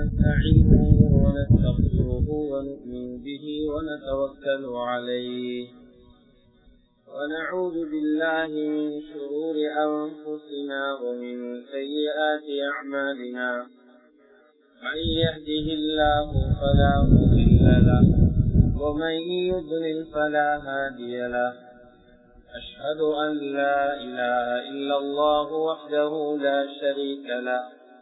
ونستعينه ونستغفره ونؤمن به ونتوكل عليه ونعوذ بالله من شرور أنفسنا ومن سيئات أعمالنا من يهده الله فلا مضل له ومن يضلل فلا هادي له أشهد أن لا إله إلا الله وحده لا شريك له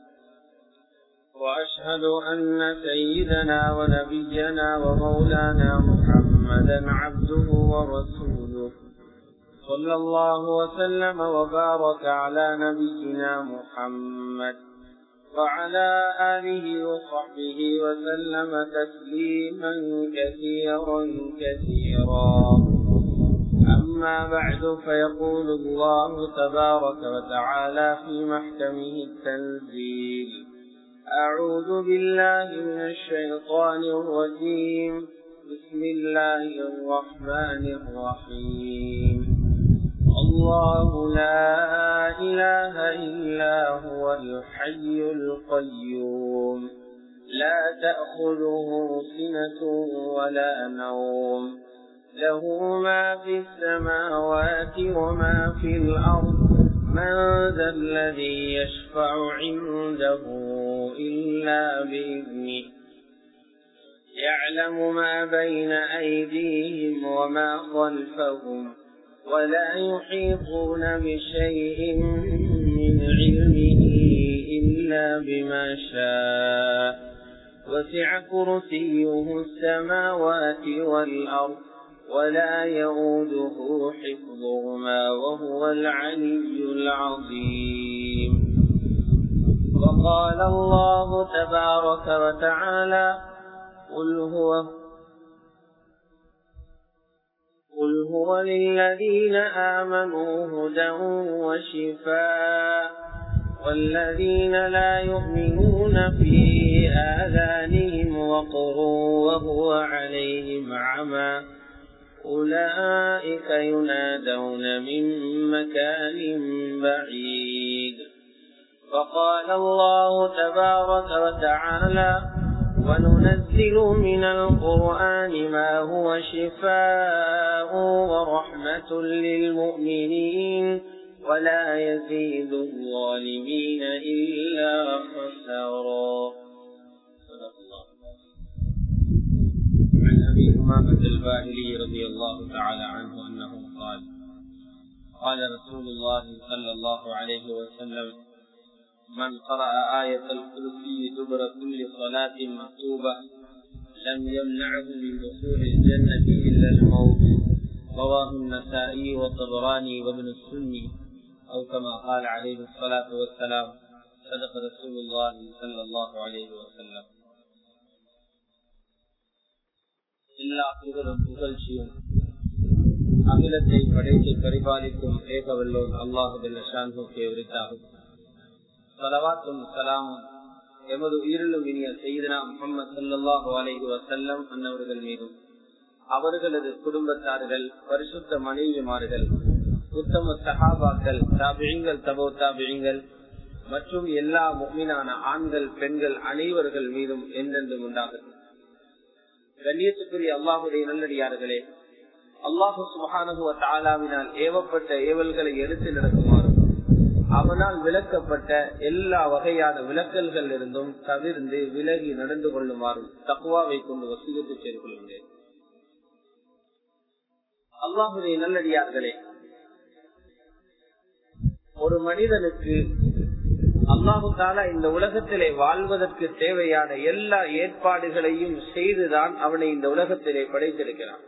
وأشهد أن سيدنا ونبينا ومولانا محمدا عبده ورسوله صلى الله وسلم وبارك على نبينا محمد وعلى آله وصحبه وسلم تسليما كثيرا كثيرا أما بعد فيقول الله تبارك وتعالى في محكمه التنزيل أعوذ بالله من الشيطان الرجيم بسم الله الرحمن الرحيم الله لا إله إلا هو الحي القيوم لا تأخذه سنة ولا نوم له ما في السماوات وما في الأرض من ذا الذي يشفع عنده إلا بإذنه يعلم ما بين أيديهم وما خلفهم ولا يحيطون بشيء من علمه إلا بما شاء وسع كرسيه السماوات والأرض ولا يؤوده حفظهما وهو العلي العظيم وقال الله تبارك وتعالى قل هو قل هو للذين آمنوا هدى وشفاء والذين لا يؤمنون في آذانهم وقر وهو عليهم عمى أولئك ينادون من مكان بعيد وقال الله تبارك وتعالى وننزل من القرآن ما هو شفاء ورحمة للمؤمنين ولا يزيد الظالمين إلا خسارا عن أبي أمامة الباهلي رضي الله تعالى عنه أنه قال قال رسول الله صلى الله عليه وسلم من قرأ آية الكرسي دبر كل صلاة مكتوبة لم يمنعه من دخول الجنة إلا الموت رواه النسائي والطبراني وابن السني أو كما قال عليه الصلاة والسلام صدق رسول الله صلى الله عليه وسلم எல்லா புகழும் புகழ்ச்சியும் அகிலத்தை படைத்து பரிபாலிக்கும் ஏகவல்லோன் அல்லாஹுக்கு உரித்தாகும் சலவாத்தும் சலாமும் எமது உயிரிலும் இனிய செய்தனா முகமது சல்லாஹு அலைஹி வசல்லம் அன்னவர்கள் மீதும் அவர்களது குடும்பத்தார்கள் பரிசுத்த மனைவிமார்கள் உத்தம சகாபாக்கள் தாபியங்கள் தபோ தாபியங்கள் மற்றும் எல்லா முக்மீனான ஆண்கள் பெண்கள் அனைவர்கள் மீதும் என்றென்றும் உண்டாகும் கண்ணியத்துக்குரிய அல்லாஹுடைய நல்லடியார்களே அல்லாஹு சுகானுகுவ தாலாவினால் ஏவப்பட்ட ஏவல்களை எடுத்து நடக்குமாறும் அவனால் விளக்கப்பட்ட எல்லா வகையான விளக்கல்கள் இருந்தும் தவிர்ந்து விலகி நடந்து கொள்ளுமாறும் தக்குவாவை கொண்டு வசீகத்து செய்து கொள்கின்றேன் அல்லாஹுடைய நல்லடியார்களே ஒரு மனிதனுக்கு அல்லாஹு தாலா இந்த உலகத்திலே வாழ்வதற்கு தேவையான எல்லா ஏற்பாடுகளையும் செய்துதான் அவனை இந்த உலகத்திலே படைத்திருக்கிறான்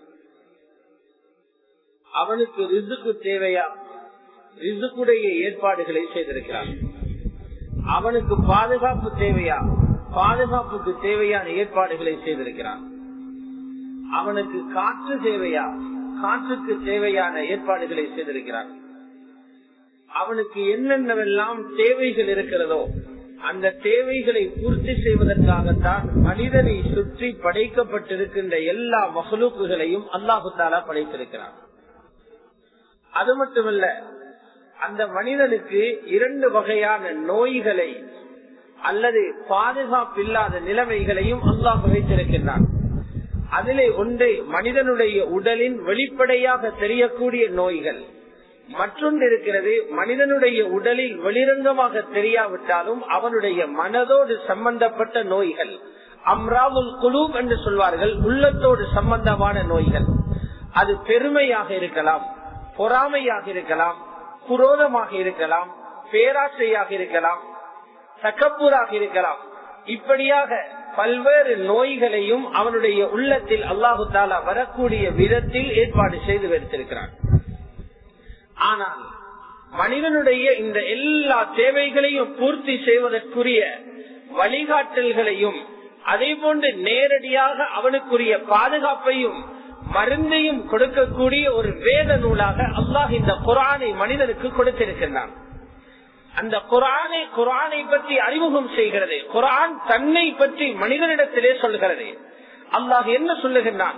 அவனுக்கு ரிசுக்கு தேவையா ரிசுக்குடைய ஏற்பாடுகளை செய்திருக்கிறான் அவனுக்கு பாதுகாப்பு தேவையா பாதுகாப்புக்கு தேவையான ஏற்பாடுகளை செய்திருக்கிறான் அவனுக்கு காற்று தேவையா காற்றுக்கு தேவையான ஏற்பாடுகளை செய்திருக்கிறான் அவனுக்கு என்னென்னவெல்லாம் தேவைகள் இருக்கிறதோ அந்த தேவைகளை பூர்த்தி செய்வதற்காகத்தான் மனிதனை சுற்றி படைக்கப்பட்டிருக்கின்ற எல்லா மகளுக்குகளையும் அல்லாஹு தாலா படைத்திருக்கிறான் அது மட்டுமல்ல அந்த மனிதனுக்கு இரண்டு வகையான நோய்களை அல்லது பாதுகாப்பு இல்லாத நிலைமைகளையும் அல்லாஹ் வைத்திருக்கின்றான் அதிலே ஒன்று மனிதனுடைய உடலின் வெளிப்படையாக தெரியக்கூடிய நோய்கள் மற்றொன்று இருக்கிறது மனிதனுடைய உடலில் வெளிரங்கமாக தெரியாவிட்டாலும் அவனுடைய மனதோடு சம்பந்தப்பட்ட நோய்கள் அம்ராவுல் குலூப் என்று சொல்வார்கள் உள்ளத்தோடு சம்பந்தமான நோய்கள் அது பெருமையாக இருக்கலாம் பொறாமையாக இருக்கலாம் குரோதமாக இருக்கலாம் பேராசையாக இருக்கலாம் தக்கப்பூராக இருக்கலாம் இப்படியாக பல்வேறு நோய்களையும் அவனுடைய உள்ளத்தில் அல்லாஹு தாலா வரக்கூடிய விதத்தில் ஏற்பாடு செய்து வைத்திருக்கிறான் ஆனால் மனிதனுடைய இந்த எல்லா தேவைகளையும் பூர்த்தி செய்வதற்குரிய வழிகாட்டல்களையும் அதே போன்று நேரடியாக அவனுக்குரிய பாதுகாப்பையும் மருந்தையும் கொடுக்கக்கூடிய ஒரு வேத நூலாக அல்லாஹ் இந்த குரானை மனிதனுக்கு கொடுத்திருக்கின்றான் அந்த குரானை குரானை பற்றி அறிமுகம் செய்கிறது குரான் தன்னை பற்றி மனிதனிடத்திலே சொல்கிறது அல்லாஹ் என்ன சொல்லுகின்றான்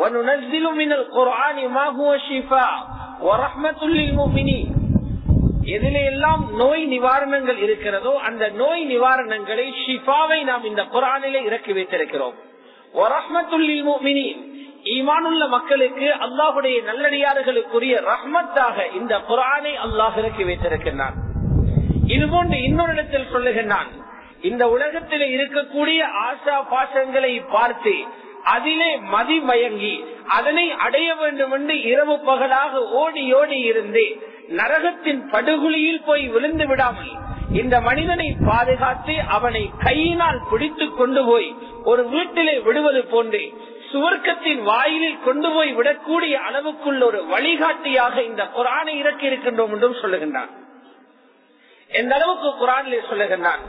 எதிலே எல்லாம் நோய் நிவாரணங்கள் இருக்கிறதோ அந்த நோய் நிவாரணங்களை ஷிஃபாவை நாம் இந்த குரானிலே இறக்கி வைத்திருக்கிறோம் ஈமானுள்ள மக்களுக்கு அல்லாஹுடைய நல்லடியார்களுக்குரிய ரஹ்மத்தாக இந்த குரானை அல்லாஹ் இறக்கி வைத்திருக்கின்றான் இதுபோன்று இன்னொரு இடத்தில் சொல்லுகின்றான் இந்த உலகத்தில் இருக்கக்கூடிய ஆசா பாசங்களை பார்த்து அதிலே மதிமயங்கி அதனை அடைய வேண்டும் என்று இரவு பகலாக ஓடி ஓடி இருந்து நரகத்தின் படுகொலியில் போய் விழுந்து விடாமல் இந்த மனிதனை பாதுகாத்து அவனை கையினால் பிடித்து கொண்டு போய் ஒரு வீட்டிலே விடுவது போன்று சுவர்க்கத்தின் வாயிலில் கொண்டு போய் விடக்கூடிய அளவுக்குள்ள ஒரு வழிகாட்டியாக இந்த குரானை இறக்கி இருக்கின்றோம் என்றும் சொல்லுகின்றான் எந்த அளவுக்கு குரானிலே சொல்லுகின்றான்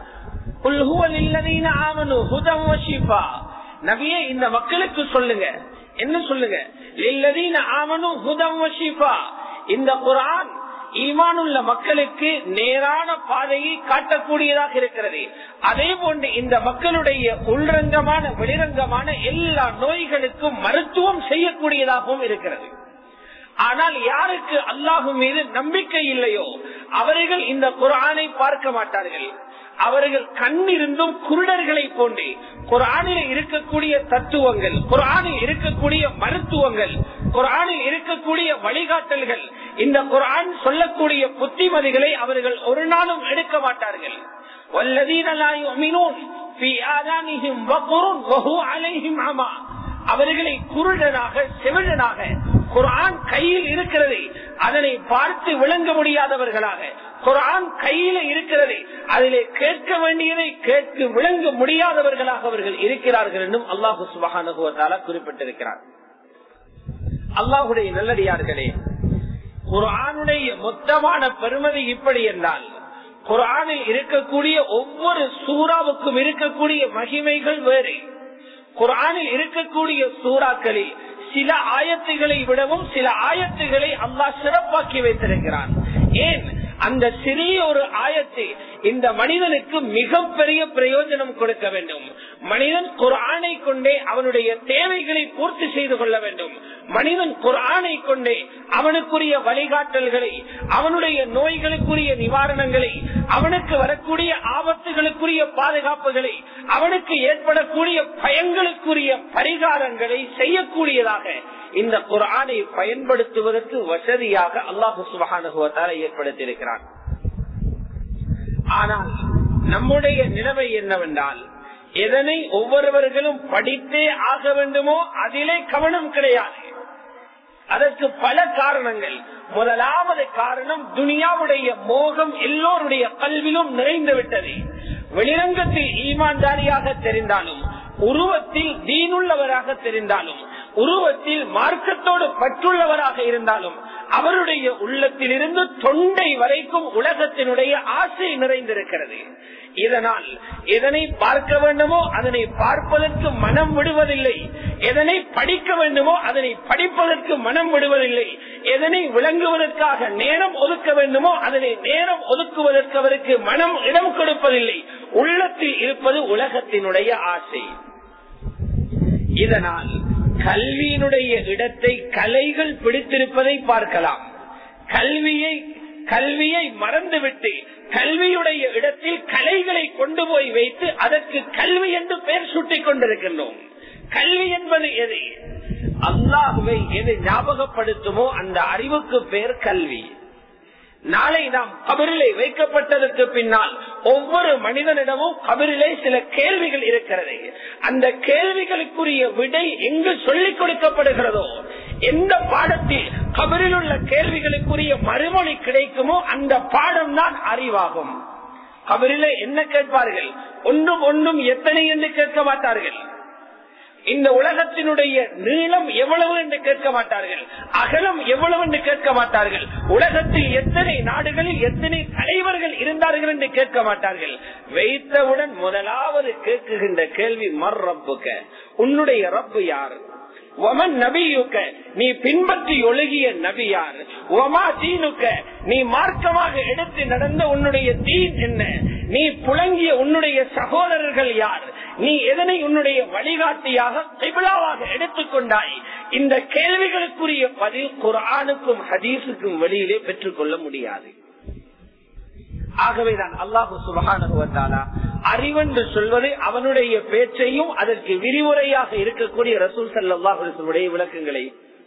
நபியே இந்த மக்களுக்கு சொல்லுங்க என்ன சொல்லுங்க இந்த குரான் ஈமானுள்ள மக்களுக்கு நேரான பாதையை காட்டக்கூடியதாக இருக்கிறது அதே போன்று இந்த மக்களுடைய உள்ரங்கமான வெளிரங்கமான எல்லா நோய்களுக்கும் மருத்துவம் செய்யக்கூடியதாகவும் இருக்கிறது ஆனால் யாருக்கு அல்லாஹு மீது நம்பிக்கை இல்லையோ அவர்கள் இந்த குரானை பார்க்க மாட்டார்கள் அவர்கள் கண்ணிருந்தும் குருடர்களை போன்றே குரானில் இருக்கக்கூடிய தத்துவங்கள் குரானில் இருக்கக்கூடிய மருத்துவங்கள் குரானில் இருக்கக்கூடிய வழிகாட்டல்கள் இந்த குரான் சொல்லக்கூடிய புத்திமதிகளை அவர்கள் ஒரு நாளும் எடுக்க மாட்டார்கள் அவர்களை குருடனாக செவிடனாக குரான் கையில் இருக்கிறது அதனை பார்த்து விளங்க முடியாதவர்களாக குரான் கையில இருக்கிறது அதிலே கேட்க வேண்டியதை கேட்க விளங்க முடியாதவர்களாக அவர்கள் இருக்கிறார்கள் என்றும் அல்லாஹு சுபகானுகுவத்தால குறிப்பிட்டிருக்கிறார் அல்லாஹுடைய நல்லடியார்களே குரானுடைய மொத்தமான பெருமதி இப்படி என்றால் குரானில் இருக்கக்கூடிய ஒவ்வொரு சூறாவுக்கும் இருக்கக்கூடிய மகிமைகள் வேறு குரானில் இருக்கக்கூடிய சூறாக்களில் சில ஆயத்துகளை விடவும் சில ஆயத்துகளை அல்லாஹ் சிறப்பாக்கி வைத்திருக்கிறான் ஏன் அந்த சிறிய ஒரு ஆயத்தை இந்த மனிதனுக்கு மிகப்பெரிய பிரயோஜனம் கொடுக்க வேண்டும் மனிதன் குரானை கொண்டே அவனுடைய தேவைகளை பூர்த்தி செய்து கொள்ள வேண்டும் மனிதன் குரானை கொண்டே அவனுக்குரிய வழிகாட்டல்களை அவனுடைய நோய்களுக்குரிய நிவாரணங்களை அவனுக்கு வரக்கூடிய ஆபத்துகளுக்குரிய பாதுகாப்புகளை அவனுக்கு ஏற்படக்கூடிய பயங்களுக்குரிய பரிகாரங்களை செய்யக்கூடியதாக இந்த குரானை பயன்படுத்துவதற்கு வசதியாக அல்லாஹு சுபகானுகுவத்தால ஏற்படுத்தியிருக்கிறான் ஆனால் நம்முடைய நிலைமை என்னவென்றால் எதனை ஒவ்வொருவர்களும் படித்தே ஆக வேண்டுமோ அதிலே கவனம் கிடையாது அதற்கு பல காரணங்கள் முதலாவது காரணம் துனியாவுடைய மோகம் எல்லோருடைய கல்விலும் நிறைந்து விட்டது வெளிரங்கத்தில் ஈமான்தாரியாக தெரிந்தாலும் உருவத்தில் தீனுள்ளவராக தெரிந்தாலும் உருவத்தில் மார்க்கத்தோடு பற்றுள்ளவராக இருந்தாலும் அவருடைய உள்ளத்திலிருந்து தொண்டை வரைக்கும் உலகத்தினுடைய ஆசை நிறைந்திருக்கிறது இதனால் எதனை பார்க்க வேண்டுமோ அதனை பார்ப்பதற்கு மனம் விடுவதில்லை எதனை படிக்க வேண்டுமோ அதனை படிப்பதற்கு மனம் விடுவதில்லை எதனை விளங்குவதற்காக நேரம் ஒதுக்க வேண்டுமோ அதனை நேரம் ஒதுக்குவதற்கு அவருக்கு மனம் இடம் கொடுப்பதில்லை உள்ளத்தில் இருப்பது உலகத்தினுடைய ஆசை இதனால் கல்வியினுடைய இடத்தை கலைகள் பிடித்திருப்பதை பார்க்கலாம் கல்வியை கல்வியை மறந்துவிட்டு கல்வியுடைய இடத்தில் கலைகளை கொண்டு போய் வைத்து அதற்கு கல்வி என்று பெயர் சூட்டிக் கொண்டிருக்கின்றோம் கல்வி என்பது எது அல்லாஹுவை எது ஞாபகப்படுத்துமோ அந்த அறிவுக்கு பெயர் கல்வி நாளை நாம் கபரிலே வைக்கப்பட்டதற்கு பின்னால் ஒவ்வொரு மனிதனிடமும் கபரிலே சில கேள்விகள் இருக்கிறது அந்த கேள்விகளுக்குரிய விடை எங்கு சொல்லிக் கொடுக்கப்படுகிறதோ எந்த பாடத்தில் கபரில் உள்ள கேள்விகளுக்குரிய மறுமொழி கிடைக்குமோ அந்த பாடம் தான் அறிவாகும் கபரிலே என்ன கேட்பார்கள் ஒன்றும் ஒன்றும் எத்தனை என்று கேட்க மாட்டார்கள் இந்த உலகத்தினுடைய நீளம் எவ்வளவு என்று கேட்க மாட்டார்கள் அகலம் எவ்வளவு என்று கேட்க மாட்டார்கள் உலகத்தில் எத்தனை நாடுகளில் எத்தனை தலைவர்கள் இருந்தார்கள் என்று கேட்க மாட்டார்கள் வைத்தவுடன் முதலாவது கேட்குகின்ற கேள்வி மர் ரப்புக்க உன்னுடைய ரப்பு யார் ஒமன் நபியுக்க நீ பின்பற்றி ஒழுகிய நபியார் ஒமா தீனுக்க நீ மார்க்கமாக எடுத்து நடந்த உன்னுடைய தீன் என்ன நீ புழங்கிய உன்னுடைய சகோதரர்கள் யார் நீ எதனை உன்னுடைய வழிகாட்டியாக திபிலாவாக எடுத்துக்கொண்டாய் இந்த கேள்விகளுக்குரிய பதில் குரானுக்கும் ஹதீஸுக்கும் வெளியிலே பெற்றுக்கொள்ள முடியாது ஆகவேதான் அல்லாஹு சுபகானுவத்தாலா அறிவென்று சொல்வது அவனுடைய பேச்சையும் அதற்கு விரிவுரையாக இருக்கக்கூடிய ரசூல் சல்லாஹுடைய விளக்கங்களை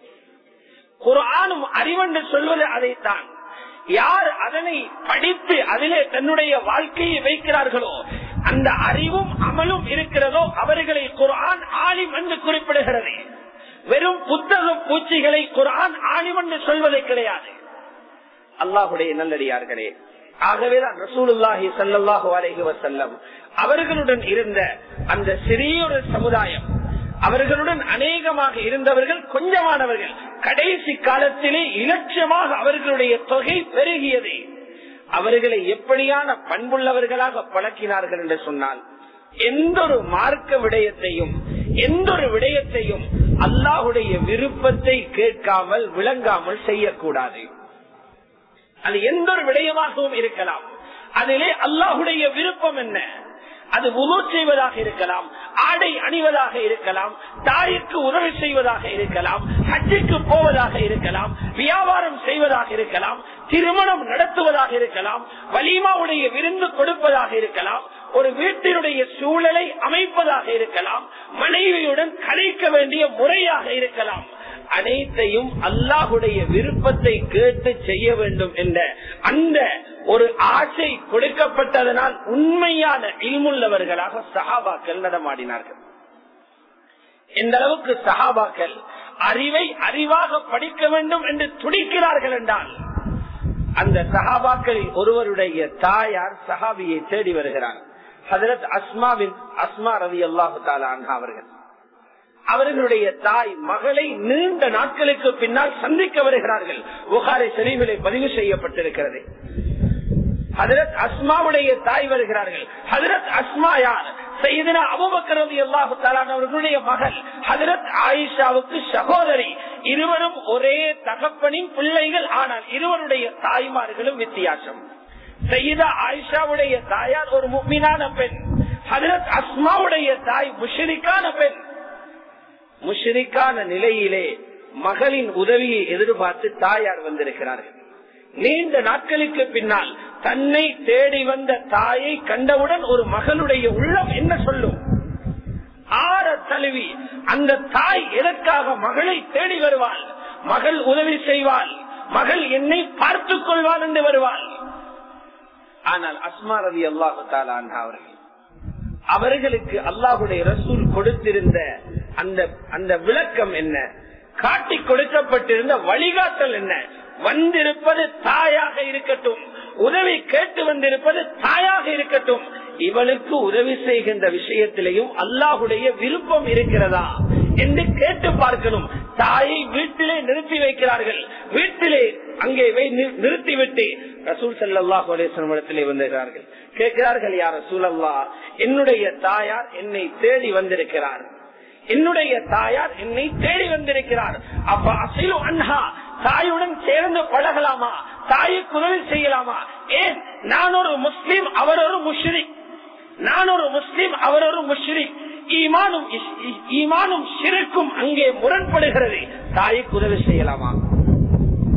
குரானும் அறிவென்று சொல்வது அதைத்தான் யார் அதனை படித்து அதிலே தன்னுடைய வாழ்க்கையை வைக்கிறார்களோ அந்த அறிவும் அமலும் இருக்கிறதோ அவர்களை குரான் ஆலிம் என்று குறிப்பிடுகிறது வெறும் புத்தக பூச்சிகளை குரான் ஆலிம் என்று சொல்வதே கிடையாது அல்லாஹுடைய நல்லடியார்களே ஆகவேதான் ரசூலுல்லாஹி சல்லாஹு அலைஹி வசல்லம் அவர்களுடன் இருந்த அந்த சிறியொரு சமுதாயம் அவர்களுடன் அநேகமாக இருந்தவர்கள் கொஞ்சமானவர்கள் கடைசி காலத்திலே இலட்சியமாக அவர்களுடைய தொகை பெருகியது அவர்களை எப்படியான பண்புள்ளவர்களாக பழக்கினார்கள் என்று சொன்னால் எந்த ஒரு மார்க்க விடயத்தையும் எந்த ஒரு விடயத்தையும் அல்லாஹுடைய விருப்பத்தை கேட்காமல் விளங்காமல் செய்யக்கூடாது அது எந்த ஒரு விடயமாகவும் இருக்கலாம் அதிலே அல்லாஹுடைய விருப்பம் என்ன அது உணவு செய்வதாக இருக்கலாம் ஆடை அணிவதாக இருக்கலாம் தாய்க்கு உதவி செய்வதாக இருக்கலாம் ஹஜ்ஜுக்கு போவதாக இருக்கலாம் வியாபாரம் செய்வதாக இருக்கலாம் திருமணம் நடத்துவதாக இருக்கலாம் வலிமாவுடைய விருந்து கொடுப்பதாக இருக்கலாம் ஒரு வீட்டினுடைய சூழலை அமைப்பதாக இருக்கலாம் மனைவியுடன் கலைக்க வேண்டிய முறையாக இருக்கலாம் அனைத்தையும் அல்லாஹுடைய விருப்பத்தை கேட்டு செய்ய வேண்டும் என்ற அந்த ஒரு ஆசை கொடுக்கப்பட்டதனால் உண்மையான இல்முள்ளவர்களாக சஹாபாக்கள் நடமாடினார்கள் எந்த அளவுக்கு சஹாபாக்கள் அறிவை அறிவாக படிக்க வேண்டும் என்று துடிக்கிறார்கள் என்றால் அந்த சஹாபாக்களில் ஒருவருடைய தாயார் சஹாபியை தேடி வருகிறார் ஹதரத் அஸ்மாவின் அஸ்மா ரவி அல்லாஹு அவர்கள் அவர்களுடைய தாய் மகளை நீண்ட நாட்களுக்கு பின்னால் சந்திக்க வருகிறார்கள் புகாரை செறிவிலை பதிவு செய்யப்பட்டிருக்கிறது ஹதரத் அஸ்மாவுடைய தாய் வருகிறார்கள் ஹதரத் அஸ்மா யார் செய்தனா அபுபக்கரது அல்லாஹு அவர்களுடைய மகள் ஹதரத் ஆயிஷாவுக்கு சகோதரி இருவரும் ஒரே தகப்பனின் பிள்ளைகள் ஆனால் இருவருடைய தாய்மார்களும் வித்தியாசம் செய்தா ஆயிஷாவுடைய தாயார் ஒரு முக்மினான பெண் ஹதரத் அஸ்மாவுடைய தாய் முஷரிக்கான பெண் முஷரிக்கான நிலையிலே மகளின் உதவியை எதிர்பார்த்து தாயார் வந்திருக்கிறார்கள் நீண்ட நாட்களுக்கு பின்னால் தன்னை தேடி வந்த தாயை கண்டவுடன் ஒரு மகளுடைய உள்ளம் என்ன சொல்லும் ஆற தழுவி அந்த தாய் எதற்காக மகளை தேடி வருவாள் மகள் உதவி செய்வாள் மகள் என்னை பார்த்துக் கொள்வாள் என்று வருவாள் ஆனால் அஸ்மா ரவி அல்லாஹு அவர்கள் அவர்களுக்கு அல்லாஹுடைய ரசூல் கொடுத்திருந்த அந்த அந்த விளக்கம் என்ன காட்டி கொடுக்கப்பட்டிருந்த வழிகாட்டல் என்ன வந்திருப்பது தாயாக இருக்கட்டும் உதவி கேட்டு வந்திருப்பது தாயாக இருக்கட்டும் இவளுக்கு உதவி செய்கின்ற விஷயத்திலையும் அல்லாஹுடைய விருப்பம் இருக்கிறதா என்று கேட்டு பார்க்கணும் தாயை வீட்டிலே நிறுத்தி வைக்கிறார்கள் வீட்டிலே அங்கே நிறுத்திவிட்டு ரசூல் சல்லாஹ் இடத்திலே வந்திருக்கிறார்கள் கேட்கிறார்கள் யார் ரசூல் அல்லா என்னுடைய தாயார் என்னை தேடி வந்திருக்கிறார் என்னுடைய தாயார் என்னை தேடி வந்திருக்கிறார் அப்ப அசிலு அன்ஹா தாயுடன் சேர்ந்து பழகலாமா தாய்க்கு உதவி செய்யலாமா ஏன் நான் ஒரு முஸ்லீம் அவர் ஒரு முஷ்ரிக் நான் ஒரு முஸ்லீம் அவர் ஒரு முஷ்ரிக் ஈமானும் ஈமானும் சிறுக்கும் அங்கே முரண்படுகிறது தாய்க்கு உதவி செய்யலாமா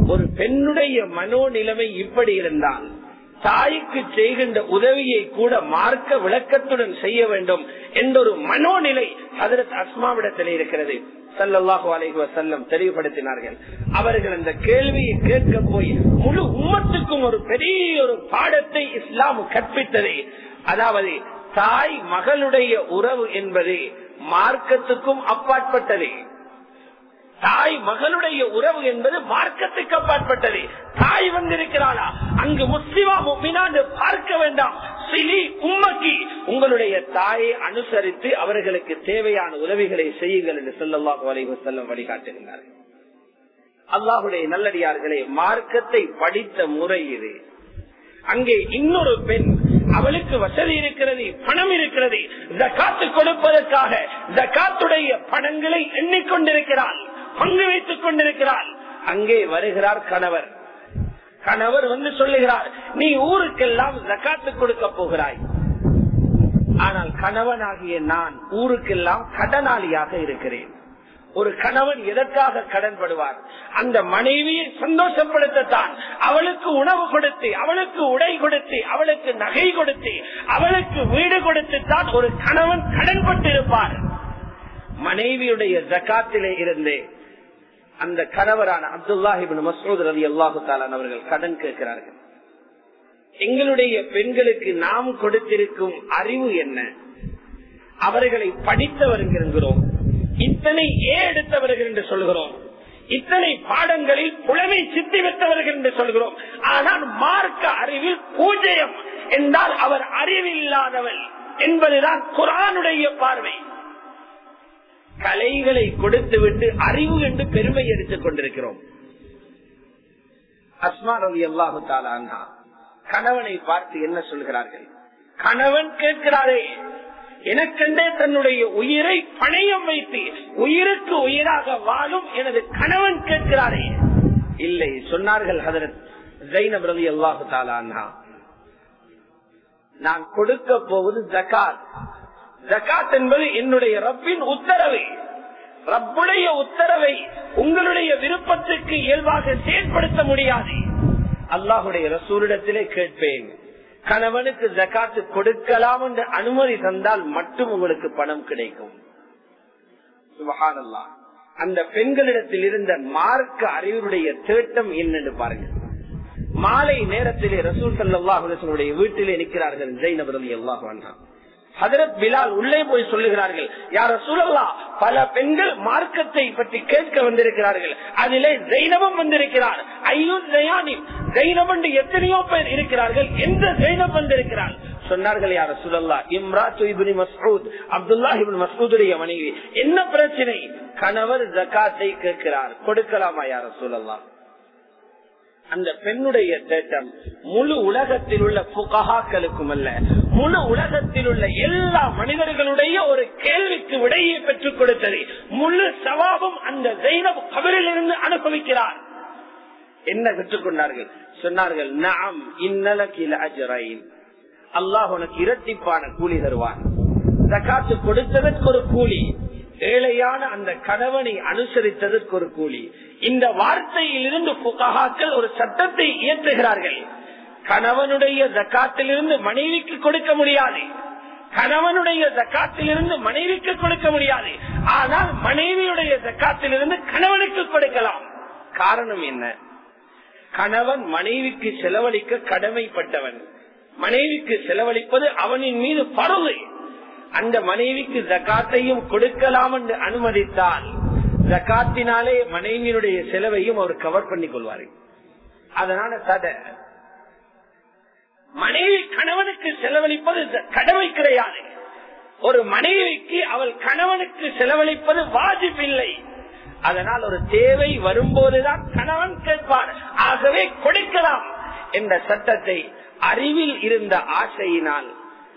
ஒரு பெண்ணுடைய மனோநிலைமை இப்படி இருந்தால் தாய்க்கு செய்கின்ற உதவியை கூட மார்க்க விளக்கத்துடன் செய்ய வேண்டும் என்ற ஒரு மனோநிலை அதற்கு அஸ்மாவிடத்தில் இருக்கிறது சல்லல்லாஹு அலைஹி வசல்லம் தெளிவுபடுத்தினார்கள் அவர்கள் அந்த கேள்வியை கேட்க போய் முழு உம்மத்துக்கும் ஒரு பெரிய ஒரு பாடத்தை இஸ்லாம் கற்பித்தது அதாவது தாய் மகளுடைய உறவு என்பது மார்க்கத்துக்கும் அப்பாற்பட்டது தாய் மகனுடைய உறவு என்பது மார்க்கத்துக்கு அப்பாற்பட்டது தாய் வந்திருக்கிறாளா அங்கு முஸ்லிமா முப்பினாண்டு பார்க்க வேண்டாம் சிலி உம்மக்கி உங்களுடைய தாயை அனுசரித்து அவர்களுக்கு தேவையான உதவிகளை செய்யுங்கள் என்று சொல்லல்லாஹு அலைஹி செல்லம் வழிகாட்டுகிறார்கள் அல்லாஹுடைய நல்லடியார்களே மார்க்கத்தை படித்த முறை இது அங்கே இன்னொரு பெண் அவளுக்கு வசதி இருக்கிறது பணம் இருக்கிறது ஜக்காத்து கொடுப்பதற்காக ஜக்காத்துடைய பணங்களை எண்ணிக்கொண்டிருக்கிறாள் பங்கு வைத்துக் கொண்டிருக்கிறாள் அங்கே வருகிறார் கணவர் கணவர் வந்து சொல்லுகிறார் நீ ஊருக்கெல்லாம் ஜக்காத்து கொடுக்க போகிறாய் ஆனால் கணவனாகிய நான் ஊருக்கெல்லாம் கடனாளியாக இருக்கிறேன் ஒரு கணவன் எதற்காக கடன்படுவார் அந்த மனைவியை சந்தோஷப்படுத்தத்தான் அவளுக்கு உணவு கொடுத்து அவளுக்கு உடை கொடுத்து அவளுக்கு நகை கொடுத்து அவளுக்கு வீடு கொடுத்துத்தான் ஒரு கணவன் கடன்பட்டிருப்பார் மனைவியுடைய ஜக்காத்திலே இருந்து அந்த கணவரான அப்துல்லாஹிபின் மசூத் ரவி அல்லாஹு தாலான் அவர்கள் கடன் கேட்கிறார்கள் எங்களுடைய பெண்களுக்கு நாம் கொடுத்திருக்கும் அறிவு என்ன அவர்களை படித்தவருங்கிறோம் இத்தனை ஏ எடுத்தவர்கள் என்று சொல்கிறோம் இத்தனை பாடங்களில் புலமை சித்தி வைத்தவர்கள் என்று சொல்கிறோம் ஆனால் மார்க்க அறிவில் பூஜ்யம் என்றால் அவர் அறிவில்லாதவள் என்பதுதான் குரானுடைய பார்வை கலைகளை கொடுத்து விட்டு அறிவு என்று பெருமை எடுத்துக் கொண்டிருக்கிறோம் அஸ்மா ரவி அல்லாஹு தாலா கணவனை பார்த்து என்ன சொல்கிறார்கள் கணவன் கேட்கிறாரே எனக்கென்றே தன்னுடைய உயிரை பணையம் வைத்து உயிருக்கு உயிராக வாழும் எனது கணவன் கேட்கிறாரே இல்லை சொன்னார்கள் ஹதரத் ஜைனப் ரவி அல்லாஹு தாலா நான் கொடுக்க போவது ஜக்காத் ஜக்காத் என்பது என்னுடைய ரப்பின் உத்தரவு ரப்புடைய உத்தரவை உங்களுடைய விருப்பத்துக்கு இயல்பாக செயல்படுத்த முடியாது அல்லாஹுடைய ரசூரிடத்திலே கேட்பேன் கணவனுக்கு ஜக்காத்து கொடுக்கலாம் என்று அனுமதி தந்தால் மட்டும் உங்களுக்கு பணம் கிடைக்கும் சுபஹானல்லா அந்த பெண்களிடத்தில் இருந்த மார்க்க அறிவுடைய தேட்டம் என்னன்னு பாருங்க மாலை நேரத்திலே ரசூல் சல்லாஹுடைய வீட்டிலே நிற்கிறார்கள் ஜெயினப் ரவி அல்லாஹ் ஹதரத் பிலால் உள்ளே போய் சொல்லுகிறார்கள் யார சூழல்லா பல பெண்கள் மார்க்கத்தை பற்றி கேட்க வந்திருக்கிறார்கள் அதிலே ஜெயினபம் வந்திருக்கிறார் ஐயூன் ஜெயானி ஜெயினப் என்று எத்தனையோ பேர் இருக்கிறார்கள் எந்த ஜெயினப் வந்திருக்கிறார் சொன்னார்கள் யார சுழல்லா இம்ராத்து இபின் மசூத் அப்துல்லா இபின் மசூதுடைய மனைவி என்ன பிரச்சனை கணவர் ஜக்காத்தை கேட்கிறார் கொடுக்கலாமா யார சூழல்லா அந்த பெண்ணுடைய தேட்டம் முழு உலகத்தில் உள்ள புகஹாக்களுக்கும் அல்ல முழு உலகத்தில் உள்ள எல்லா மனிதர்களுடைய ஒரு கேள்விக்கு விடையை பெற்றுக் கொடுத்தது முழு சவாபம் அந்த ஜெயினப் கபரிலிருந்து அனுபவிக்கிறார் என்ன பெற்றுக்கொண்டார்கள் சொன்னார்கள் நாம் இன்னலக்கில அஜரைன் அல்லாஹ் உனக்கு இரட்டிப்பான கூலி தருவான் ஜக்காத்து கொடுத்ததற்கு ஒரு கூலி ஏழையான அந்த கணவனை அனுசரித்ததற்கு ஒரு கூலி இந்த வார்த்தையில் இருந்து புகாக்கள் ஒரு சட்டத்தை இயற்றுகிறார்கள் கணவனுடைய ஜக்காத்திலிருந்து மனைவிக்கு கொடுக்க முடியாது கணவனுடைய ஜக்காத்திலிருந்து மனைவிக்கு கொடுக்க முடியாது ஆனால் மனைவியுடைய ஜக்காத்திலிருந்து கணவனுக்கு கொடுக்கலாம் காரணம் என்ன கணவன் மனைவிக்கு செலவழிக்க கடமைப்பட்டவன் மனைவிக்கு செலவழிப்பது அவனின் மீது பருவு அந்த மனைவிக்கு ஜக்காத்தையும் கொடுக்கலாம் என்று அனுமதித்தால் ஜக்காத்தினாலே மனைவியினுடைய செலவையும் அவர் கவர் பண்ணி கொள்வாரு அதனால தடை மனைவி கணவனுக்கு செலவழிப்பது கடமை கிடையாது ஒரு மனைவிக்கு அவள் கணவனுக்கு செலவழிப்பது வாஜிப்பில்லை அதனால் ஒரு தேவை வரும்போதுதான் கணவன் கேட்பார் ஆகவே கொடுக்கலாம் என்ற சட்டத்தை அறிவில் இருந்த ஆசையினால்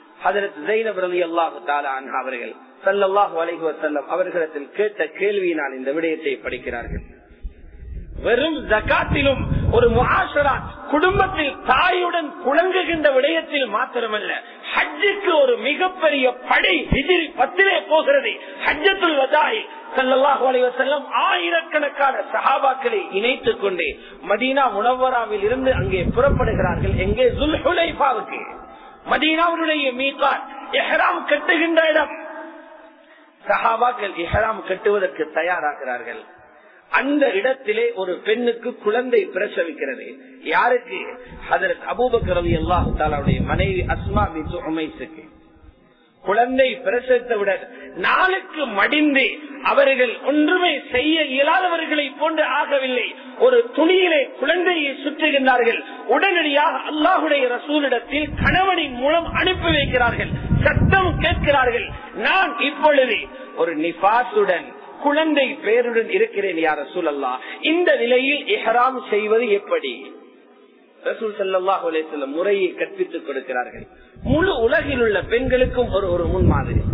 அவர்கள் சல்லாஹு அலைஹி வசல்லம் அவர்களிடத்தில் கேட்ட கேள்வியினால் இந்த விடயத்தை படிக்கிறார்கள் வெறும் ஜக்காத்திலும் ஒரு முகாசரா குடும்பத்தில் தாயுடன் குழங்குகின்ற விடயத்தில் மாத்திரமல்ல ஹஜ்ஜுக்கு ஒரு மிகப்பெரிய படை ஹிஜிரி பத்திலே போகிறது ஹஜ்ஜத்துல் வதாய் சல்லாஹூ அலைவசல்லம் ஆயிரக்கணக்கான சஹாபாக்களை இணைத்துக் கொண்டு மதீனா முனவராவில் இருந்து அங்கே புறப்படுகிறார்கள் எங்கே ஜுல்ஹுலைஃபாவுக்கு மதீனாவுடைய மீகான் எஹராம் கட்டுகின்ற இடம் சஹாபாக்கள் இஹராம் கட்டுவதற்கு தயாராகிறார்கள் அந்த இடத்திலே ஒரு பெண்ணுக்கு குழந்தை பிரசவிக்கிறது யாருக்கு அதற்கு அபூபக்கரவி அல்லாஹு தாலாவுடைய மனைவி அஸ்மா பின் உமைசுக்கு குழந்தை பிரசவித்தவுடன் நாளுக்கு மடிந்து அவர்கள் ஒன்றுமே செய்ய இயலாதவர்களை போன்று ஆகவில்லை ஒரு துணியிலே குழந்தையை சுற்றுகின்றார்கள் உடனடியாக அல்லாஹுடைய ரசூலிடத்தில் கணவனின் மூலம் அனுப்பி வைக்கிறார்கள் சத்தம் கேட்கிறார்கள் நான் இப்பொழுது ஒரு நிபாசுடன் குழந்தை பேருடன் இருக்கிறேன் யார் ரசூல் அல்லா இந்த நிலையில் எஹராம் செய்வது எப்படி ரசூல் சல்லாஹ் அலேஸ்லம் முறையை கற்பித்துக் கொடுக்கிறார்கள் முழு உலகில் உள்ள பெண்களுக்கும் ஒரு ஒரு முன்மாதிரி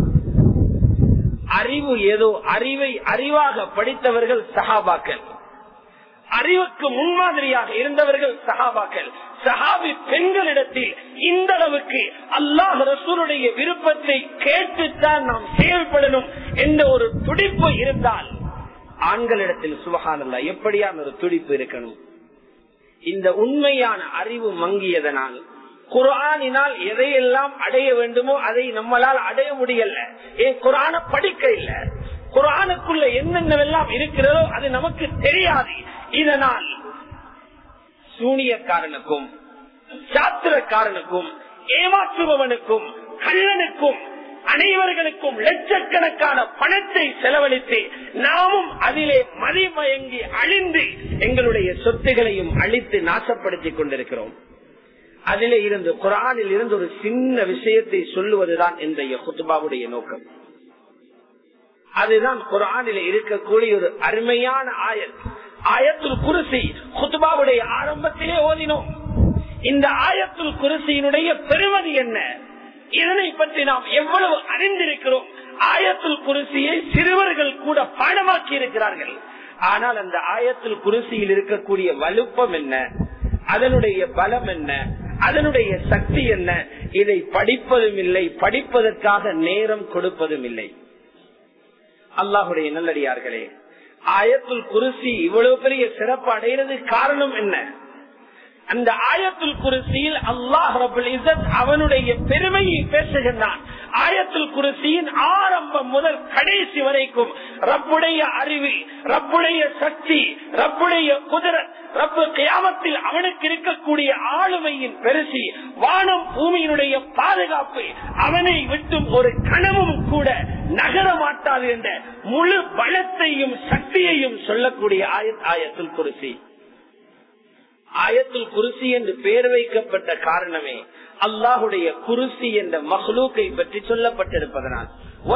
அறிவு ஏதோ அறிவை அறிவாக படித்தவர்கள் சஹாபாக்கள் அறிவுக்கு முன்மாதிரியாக இருந்தவர்கள் சஹாபாக்கள் சஹாபி பெண்களிடத்தில் இந்த அளவுக்கு அல்லாஹ் ரசூலுடைய விருப்பத்தை கேட்டுத்தான் நாம் செயல்படணும் என்ற ஒரு துடிப்பு இருந்தால் ஆண்களிடத்தில் சுபகானல்ல எப்படியான ஒரு துடிப்பு இருக்கணும் இந்த உண்மையான அறிவு மங்கியதனால் குரானினால் எதையெல்லாம் அடைய வேண்டுமோ அதை நம்மளால் அடைய முடியல ஏன் குரான படிக்க இல்ல குரானுக்குள்ள என்னென்னவெல்லாம் இருக்கிறதோ அது நமக்கு தெரியாது இதனால் சூனியக்காரனுக்கும் சாத்திரக்காரனுக்கும் ஏமாற்றுபவனுக்கும் கள்ளனுக்கும் அனைவர்களுக்கும் லட்சக்கணக்கான பணத்தை செலவழித்து நாமும் அதிலே மதிமயங்கி அழிந்து எங்களுடைய சொத்துகளையும் அழித்து நாசப்படுத்திக் கொண்டிருக்கிறோம் அதிலே இருந்து குரானில் இருந்து ஒரு சின்ன விஷயத்தை சொல்லுவதுதான் இன்றைய குத்துபாவுடைய நோக்கம் அதுதான் குரானில் இருக்கக்கூடிய ஒரு அருமையான ஆயத் ஆயத்துல் குருசி குத்துபாவுடைய ஆரம்பத்திலே ஓதினோம் இந்த ஆயத்துல் குருசியினுடைய பெருமதி என்ன இதனை பற்றி நாம் எவ்வளவு அறிந்திருக்கிறோம் ஆயத்துல் குருசியை சிறுவர்கள் கூட பாடமாக்கி இருக்கிறார்கள் ஆனால் அந்த ஆயத்துல் குருசியில் இருக்கக்கூடிய வலுப்பம் என்ன அதனுடைய பலம் என்ன அதனுடைய சக்தி என்ன இதை படிப்பதும் இல்லை படிப்பதற்காக நேரம் கொடுப்பதும் இல்லை அல்லாஹுடைய நல்லடியார்களே ஆயத்துல் குருசி இவ்வளவு பெரிய சிறப்பு அடைகிறது காரணம் என்ன அந்த ஆயத்துல் குருசியில் அல்லாஹ் ரபுல் இசத் அவனுடைய பெருமையை பேசுகின்றான் ஆயத்துல் குருசியின் ஆரம்பம் முதல் கடைசி வரைக்கும் ரப்புடைய அறிவு ரப்புடைய சக்தி ரப்புடைய குதிரத் ரப்பு கியாமத்தில் அவனுக்கு இருக்கக்கூடிய ஆளுமையின் பெருசி வானம் பூமியினுடைய பாதுகாப்பு அவனை விட்டும் ஒரு கனவும் கூட நகர மாட்டாது என்ற முழு பலத்தையும் சக்தியையும் சொல்லக்கூடிய ஆயத் ஆயத்துல் குருசி ஆயத்துல் குருசி என்று பெயர் வைக்கப்பட்ட காரணமே அல்லாஹுடைய குருசி என்ற மஹ்லூக்கை பற்றி சொல்லப்பட்டிருப்பதனால்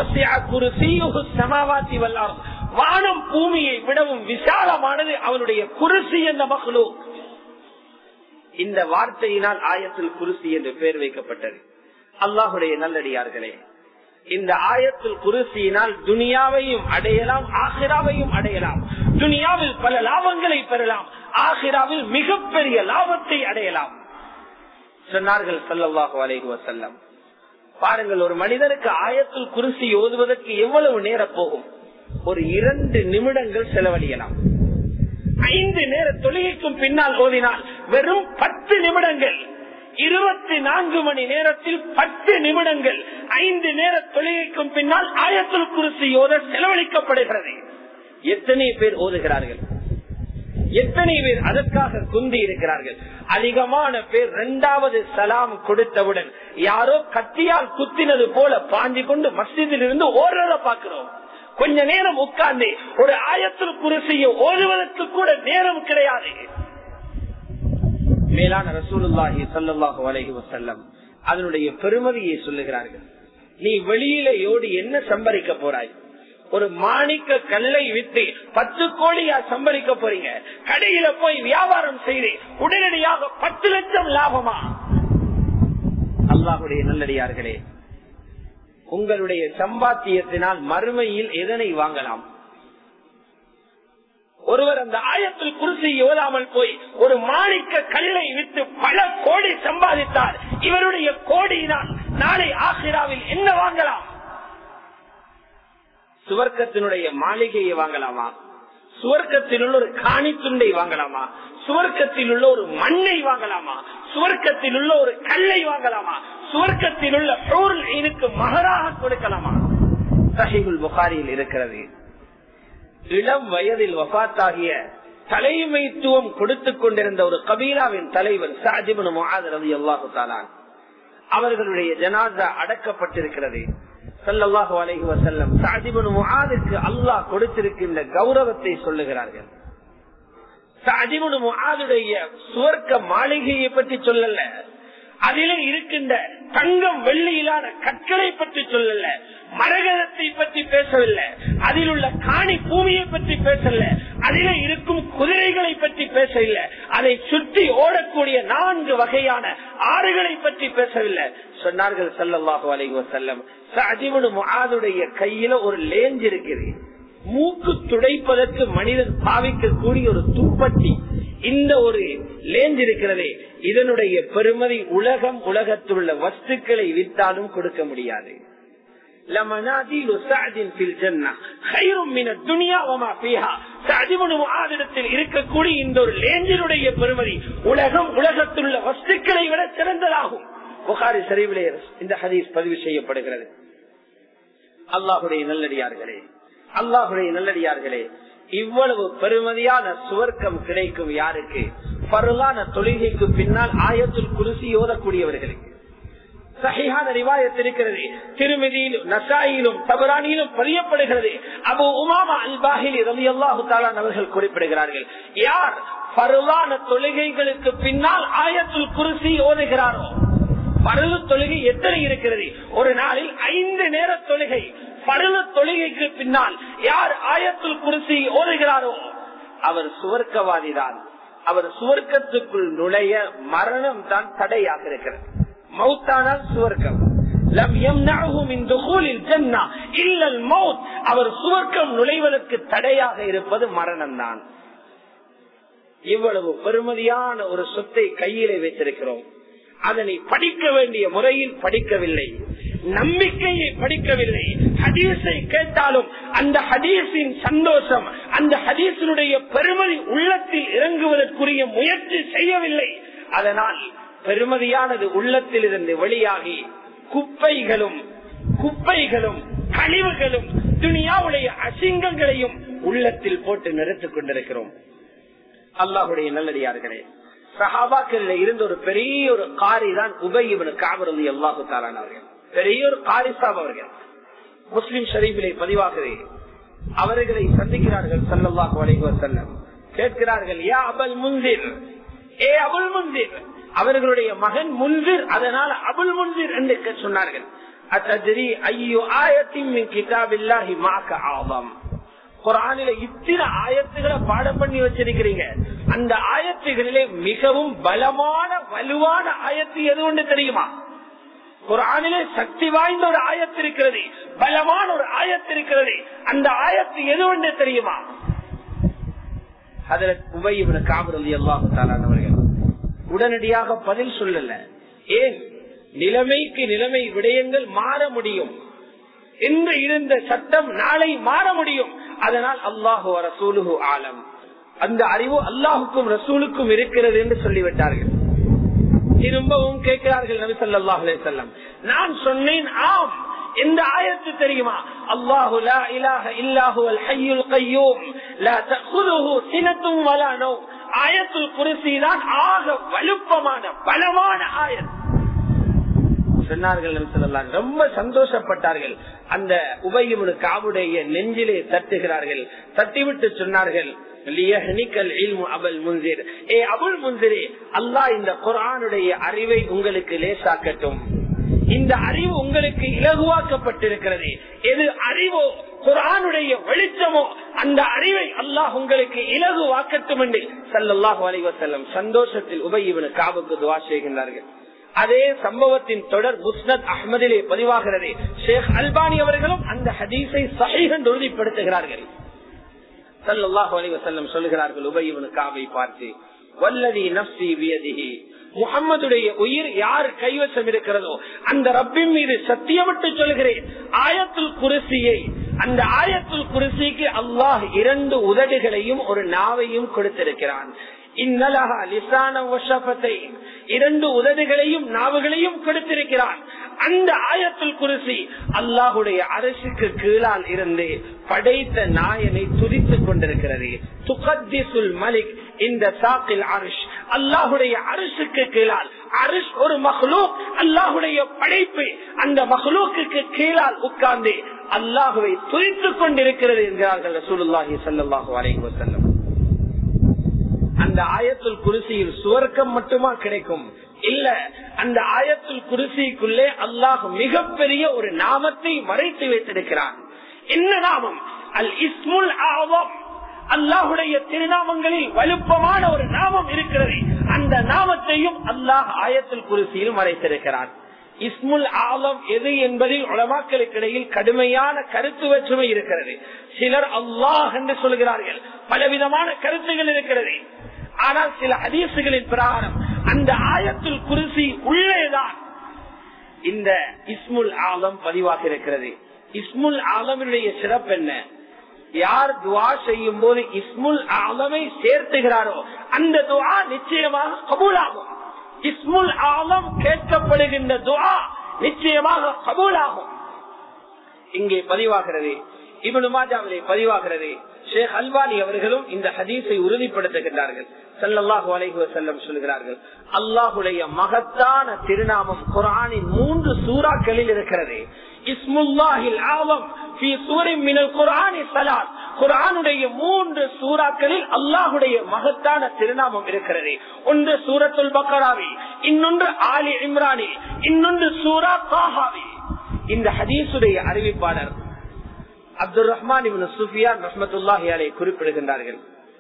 வானம் பூமியை விடவும் விசாலமானது அவனுடைய குருசி என்ற மகளூ இந்த வார்த்தையினால் ஆயத்தில் குருசி என்று பெயர் வைக்கப்பட்டது அல்லாஹுடைய நல்லடியார்களே இந்த ஆயத்தில் குருசியினால் துனியாவையும் அடையலாம் ஆசிராவையும் அடையலாம் துனியாவில் பல லாபங்களை பெறலாம் ஆசிராவில் மிகப்பெரிய லாபத்தை அடையலாம் சொன்னார்கள் சல்லாஹு அலைஹி வசல்லம் பாருங்கள் ஒரு மனிதனுக்கு ஆயத்தில் குருசி ஓதுவதற்கு எவ்வளவு நேரம் போகும் ஒரு இரண்டு நிமிடங்கள் செலவழியலாம் ஐந்து நேர தொழுகைக்கும் பின்னால் ஓதினால் வெறும் பத்து நிமிடங்கள் இருபத்தி நான்கு மணி நேரத்தில் பத்து நிமிடங்கள் ஐந்து நேர தொழுகைக்கும் பின்னால் ஆயத்துல் குருசி ஓத செலவழிக்கப்படுகிறது எத்தனை பேர் ஓதுகிறார்கள் எத்தனை பேர் அதற்காக குந்தி இருக்கிறார்கள் அதிகமான பேர் இரண்டாவது சலாம் கொடுத்தவுடன் யாரோ கத்தியால் குத்தினது போல பாஞ்சு கொண்டு மஸ்ஜிதில் இருந்து ஓடுறத பாக்குறோம் கொஞ்ச நேரம் உட்கார்ந்து ஒரு ஆயத்தில் குருசியை ஓடுவதற்கு கூட நேரம் கிடையாது மேலான ரசூலுல்லாஹி சல்லாஹு அலஹி வசல்லம் அதனுடைய பெருமதியை சொல்லுகிறார்கள் நீ வெளியிலே ஓடி என்ன சம்பரிக்க போறாய் ஒரு மாணிக்க கல்லை வித்து பத்து கோடியா சம்பரிக்க போறீங்க கடையில போய் வியாபாரம் செய்து உடனடியாக பத்து லட்சம் லாபமா அல்லாஹுடைய நல்லடியார்களே உங்களுடைய சம்பாத்தியத்தினால் மறுமையில் எதனை வாங்கலாம் ஒருவர் அந்த ஆயத்தில் குருசி ஓதாமல் போய் ஒரு மாணிக்க கல்லை விட்டு பல கோடி சம்பாதித்தார் இவருடைய கோடியினால் நாளை ஆசிராவில் என்ன வாங்கலாம் சுவர்க்கத்தினுடைய மாளிகையை வாங்கலாமா சுவர்க்கத்தில் உள்ள ஒரு காணி துண்டை வாங்கலாமா சுவர்க்கத்தில் உள்ள ஒரு மண்ணை வாங்கலாமா சுவர்க்கத்தில் உள்ள ஒரு கல்லை வாங்கலாமா சுவர்க்கத்தில் உள்ள இதுக்கு மகராக கொடுக்கலாமா சஹிகுல் புகாரியில் இருக்கிறது இளம் வயதில் வபாத்தாகிய தலைமைத்துவம் கொடுத்துக் கொண்டிருந்த ஒரு கபீலாவின் தலைவர் சாஜிபன் முகாதரது அல்லாஹு தாலான் அவர்களுடைய ஜனாதா அடக்கப்பட்டிருக்கிறது சல்லாஹு அலஹி வசல்லம் சாஜிபன் முகாதிற்கு அல்லாஹ் கொடுத்திருக்கின்ற கௌரவத்தை சொல்லுகிறார்கள் சாஜிபன் முகாதுடைய சுவர்க்க மாளிகையை பற்றி சொல்லல அதிலே இருக்கின்ற தங்கம் வெள்ளியிலான கற்களை பற்றி சொல்லல மரகதத்தை பற்றி பேசவில்லை அதில் உள்ள காணி பூமியை பற்றி பேசல அதிலே இருக்கும் குதிரைகளை பற்றி பேசவில்லை அதை சுற்றி ஓடக்கூடிய நான்கு வகையான ஆறுகளை பற்றி பேசவில்லை சொன்னார்கள் சல்லல்லாஹு அலைஹி வஸல்லம் சஅதிபுன் முஆதுடைய கையில ஒரு லேஞ்ச் இருக்குது மூக்கு துடைப்பதற்கு மனிதன் பாவிக்கக்கூடிய ஒரு துப்பட்டி இந்த ஒரு லேஞ்ச் இருக்கிறதே இதனுடைய பெருமதி உலகம் உலகத்தில் உள்ள வஸ்துக்களை வித்தாலும் கொடுக்க முடியாது இருக்கக்கூடிய இந்த ஒரு லேஞ்சினுடைய பெருமதி உலகம் உலகத்தில் உள்ள வஸ்துக்களை விட சிறந்ததாகும் புகாரி சரிவிலே இந்த ஹதீஸ் பதிவு செய்யப்படுகிறது அல்லாஹுடைய நல்லடியார்களே அல்லாஹுடைய நல்லடியார்களே இவ்வளவு பெருமதியான சுவர்க்கம் கிடைக்கும் யாருக்கு பருளான தொழுகைக்கு பின்னால் ஆயத்தில் குருசி ஓதக்கூடியவர்களுக்கு சஹிஹான ரிவாயத் இருக்கிறது திருமதியிலும் நசாயிலும் தபரானியிலும் பதியப்படுகிறது அபு உமாமா அல்பாஹிலி ரவி அல்லாஹு தாலான் அவர்கள் குறிப்பிடுகிறார்கள் யார் பருளான தொழுகைகளுக்கு பின்னால் ஆயத்துல் குருசி ஓதுகிறாரோ பருள தொழுகை எத்தனை இருக்கிறது ஒரு நாளில் ஐந்து நேர தொழுகை பருள தொழுகைக்கு பின்னால் யார் ஆயத்துல் குருசி ஓதுகிறாரோ அவர் சுவர்க்கவாதிதான் அவர் சுவர்க்கத்துக்குள் நுழைய மரணம் தான் தடையாக இருக்கிறது மௌத்தானால் சுவர்க்கம் அவர் சுவர்க்கம் நுழைவதற்கு தடையாக இருப்பது மரணம் தான் இவ்வளவு பெருமதியான ஒரு சொத்தை கையிலே வைத்திருக்கிறோம் அதனை படிக்க வேண்டிய முறையில் படிக்கவில்லை நம்பிக்கையை படிக்கவில்லை ஹதீஸை கேட்டாலும் அந்த ஹதீஸின் சந்தோஷம் அந்த ஹதீஸினுடைய பெருமதி உள்ளத்தில் இறங்குவதற்குரிய முயற்சி செய்யவில்லை அதனால் பெருமதியானது உள்ளத்தில் இருந்து வெளியாகி குப்பைகளும் குப்பைகளும் கழிவுகளும் துணியாவுடைய அசிங்கங்களையும் உள்ளத்தில் போட்டு நிறுத்திக் கொண்டிருக்கிறோம் அல்லாஹுடைய நல்லடியார்களே சஹாபாக்கள் இருந்த ஒரு பெரிய ஒரு காரி தான் உபயிவனு காவரது அல்லாஹு தாலான் அவர்கள் பெரிய ஒரு காரிசாப் அவர்கள் முஸ்லிம் ஷரீஃபிலே பதிவாகவே அவர்களை சந்திக்கிறார்கள் சல்லாஹு அலைவர் செல்லம் கேட்கிறார்கள் யா அபல் முந்திர் ஏ அபுல் முந்திர் அவர்களுடைய மகன் முன்சிர் அதனால அபுல் முன்சிர் என்று சொன்னார்கள் அத்தஜரி ஐயோ ஆயத்தின் கிதாபில்லாஹி மாக்க ஆபம் குரானில இத்தனை ஆயத்துகளை பாடம் பண்ணி வச்சிருக்கிறீங்க அந்த ஆயத்துகளிலே மிகவும் பலமான வலுவான ஆயத்து எது ஒன்று தெரியுமா குரானிலே சக்தி வாய்ந்த ஒரு ஆயத்து இருக்கிறது பலமான ஒரு ஆயத்து இருக்கிறது அந்த ஆயத்து எது ஒன்று தெரியுமா அதுல உபயிபுர காவல் அல்லாஹு உடனடியாக பதில் சொல்லல ஏன் நிலைமைக்கு நிலைமை விடயங்கள் மாற முடியும் என்று இருந்த சட்டம் நாளை மாற முடியும் அதனால் அல்லாஹு ரசூலுகு ஆலம் அந்த அறிவு அல்லாஹுக்கும் ரசூலுக்கும் இருக்கிறது என்று சொல்லிவிட்டார்கள் திரும்பவும் கேட்கிறார்கள் நபி சொல்லாஹ் செல்லம் நான் சொன்னேன் ஆம் எந்த ஆயத்து தெரியுமா அல்லாஹு லா இலாஹ இல்லாஹு அல் ஹய்யுல் கய்யூம் லா தഖுதுஹு சினத்தும் வலா நௌம் ஆயத்துல் குர்சி தான் ஆக வலுப்பமான பலமான ஆயத் சொன்னார்கள் ரொம்ப சந்தோஷப்பட்டார்கள் அந்த உபயமுனு காவுடைய நெஞ்சிலே தட்டுகிறார்கள் தட்டிவிட்டு சொன்னார்கள் அல்லாஹ் இந்த குரானுடைய அறிவை உங்களுக்கு லேசாக்கட்டும் இந்த அறிவு உங்களுக்கு இலகுவாக்கப்பட்டிருக்கிறது எது அறிவோ குரானுடைய வெளிச்சமோ அந்த அறிவை அல்லாஹ் உங்களுக்கு இலகுவாக்கட்டும் என்று சல்லாஹூ அலைவசல்லம் சந்தோஷத்தில் உபயிவனு காவுக்கு துவா செய்கின்றார்கள் அதே சம்பவத்தின் தொடர் முஸ்னத் அஹமதிலே பதிவாகிறது ஷேக் அல்பானி அவர்களும் அந்த ஹதீஸை சஹீகன் உறுதிப்படுத்துகிறார்கள் சல்லாஹ் அலிவசல்லம் சொல்லுகிறார்கள் உபயவனு காவை பார்த்து வல்லதி நப்சி வியதிகி முகம்மதுடைய உயிர் யார் கைவசம் இருக்கிறதோ அந்த ரப்பின் மீது சத்தியமிட்டு சொல்கிறேன் ஆயத்துல் குருசியை அந்த ஆயத்துல் குருசிக்கு அல்லாஹ் இரண்டு உதடுகளையும் ஒரு நாவையும் கொடுத்திருக்கிறான் இன்னலகா லிசான இரண்டு உதடுகளையும் நாவுகளையும் கொடுத்திருக்கிறான் அந்த ஆயத்துல் குருசி அல்லாஹுடைய அரசுக்கு கீழால் இருந்து படைத்த நாயனை துதித்துக் கொண்டிருக்கிறது துகத்திசுல் மலிக் இந்த சாக்கில் அரிஷ் அல்லாஹுடைய அரசுக்கு கீழால் அரிஷ் ஒரு மகளூக் அல்லாஹுடைய படைப்பு அந்த மகளூக்கு கீழால் உட்கார்ந்து அல்லாஹுவை துதித்துக் கொண்டிருக்கிறது என்கிறார்கள் ரசூலுல்லாஹி சல்லாஹூ அலைஹி வசல்லம் அந்த ஆயத்துல் குருசியில் சுவர்க்கம் மட்டுமா கிடைக்கும் இல்ல அந்த ஆயத்துல் குருசிக்குள்ளே அல்லாஹ் மிகப்பெரிய ஒரு நாமத்தை மறைத்து வைத்திருக்கிறான் என்ன நாமம் அல் இஸ்முல் ஆவம் அல்லாஹுடைய திருநாமங்களில் வலுப்பமான ஒரு நாமம் இருக்கிறது அந்த நாமத்தையும் அல்லாஹ் ஆயத்துல் குருசியில் மறைத்திருக்கிறான் இஸ்முல் ஆலம் எது என்பதில் உலமாக்களுக்கு இடையில் கடுமையான கருத்து வேற்றுமை இருக்கிறது சிலர் அல்லாஹ் என்று சொல்கிறார்கள் பலவிதமான கருத்துகள் இருக்கிறது ஆனால் சில அதிசுகளின் பிரகாரம் அந்த ஆயத்துல் குருசி உள்ளேதான் இந்த இஸ்முல் ஆலம் பதிவாக இருக்கிறது இஸ்முல் ஆலமினுடைய சிறப்பு என்ன யார் துவா செய்யும் போது இஸ்முல் ஆலமை சேர்த்துகிறாரோ அந்த துவா நிச்சயமாக கபூலாகும் இஸ்முல் ஆலம் கேட்கப்படுகின்ற துவா நிச்சயமாக கபூலாகும் இங்கே பதிவாகிறது இவனு மாஜாவிலே பதிவாகிறது ஷேக் அல்வானி அவர்களும் இந்த ஹதீஸை உறுதிப்படுத்துகின்றார்கள் சல்லல்லாஹு அலைஹி வஸல்லம் சொல்கிறார்கள் அல்லாஹுடைய மகத்தான திருநாமம் குர்ஆனின் மூன்று சூறாக்களில் இருக்கிறது இஸ்முல்லாஹில் ஆலம் ஃபீ சூரின் மினல் குர்ஆனி ஸலாத் குர்ஆனுடைய மூன்று சூறாக்களில் அல்லாஹுடைய மகத்தான திருநாமம் இருக்கிறது ஒன்று சூரத்துல் பக்கராவி இன்னொன்று ஆலி இம்ரானி இன்னொன்று சூரா தாஹாவி இந்த ஹதீஸுடைய அறிவிப்பாளர் அப்துல் ரஹ்மான் இவன் சுஃபியான் ரஹமத்துல்லாஹி அலை குறிப்பிடுகின்றார்கள்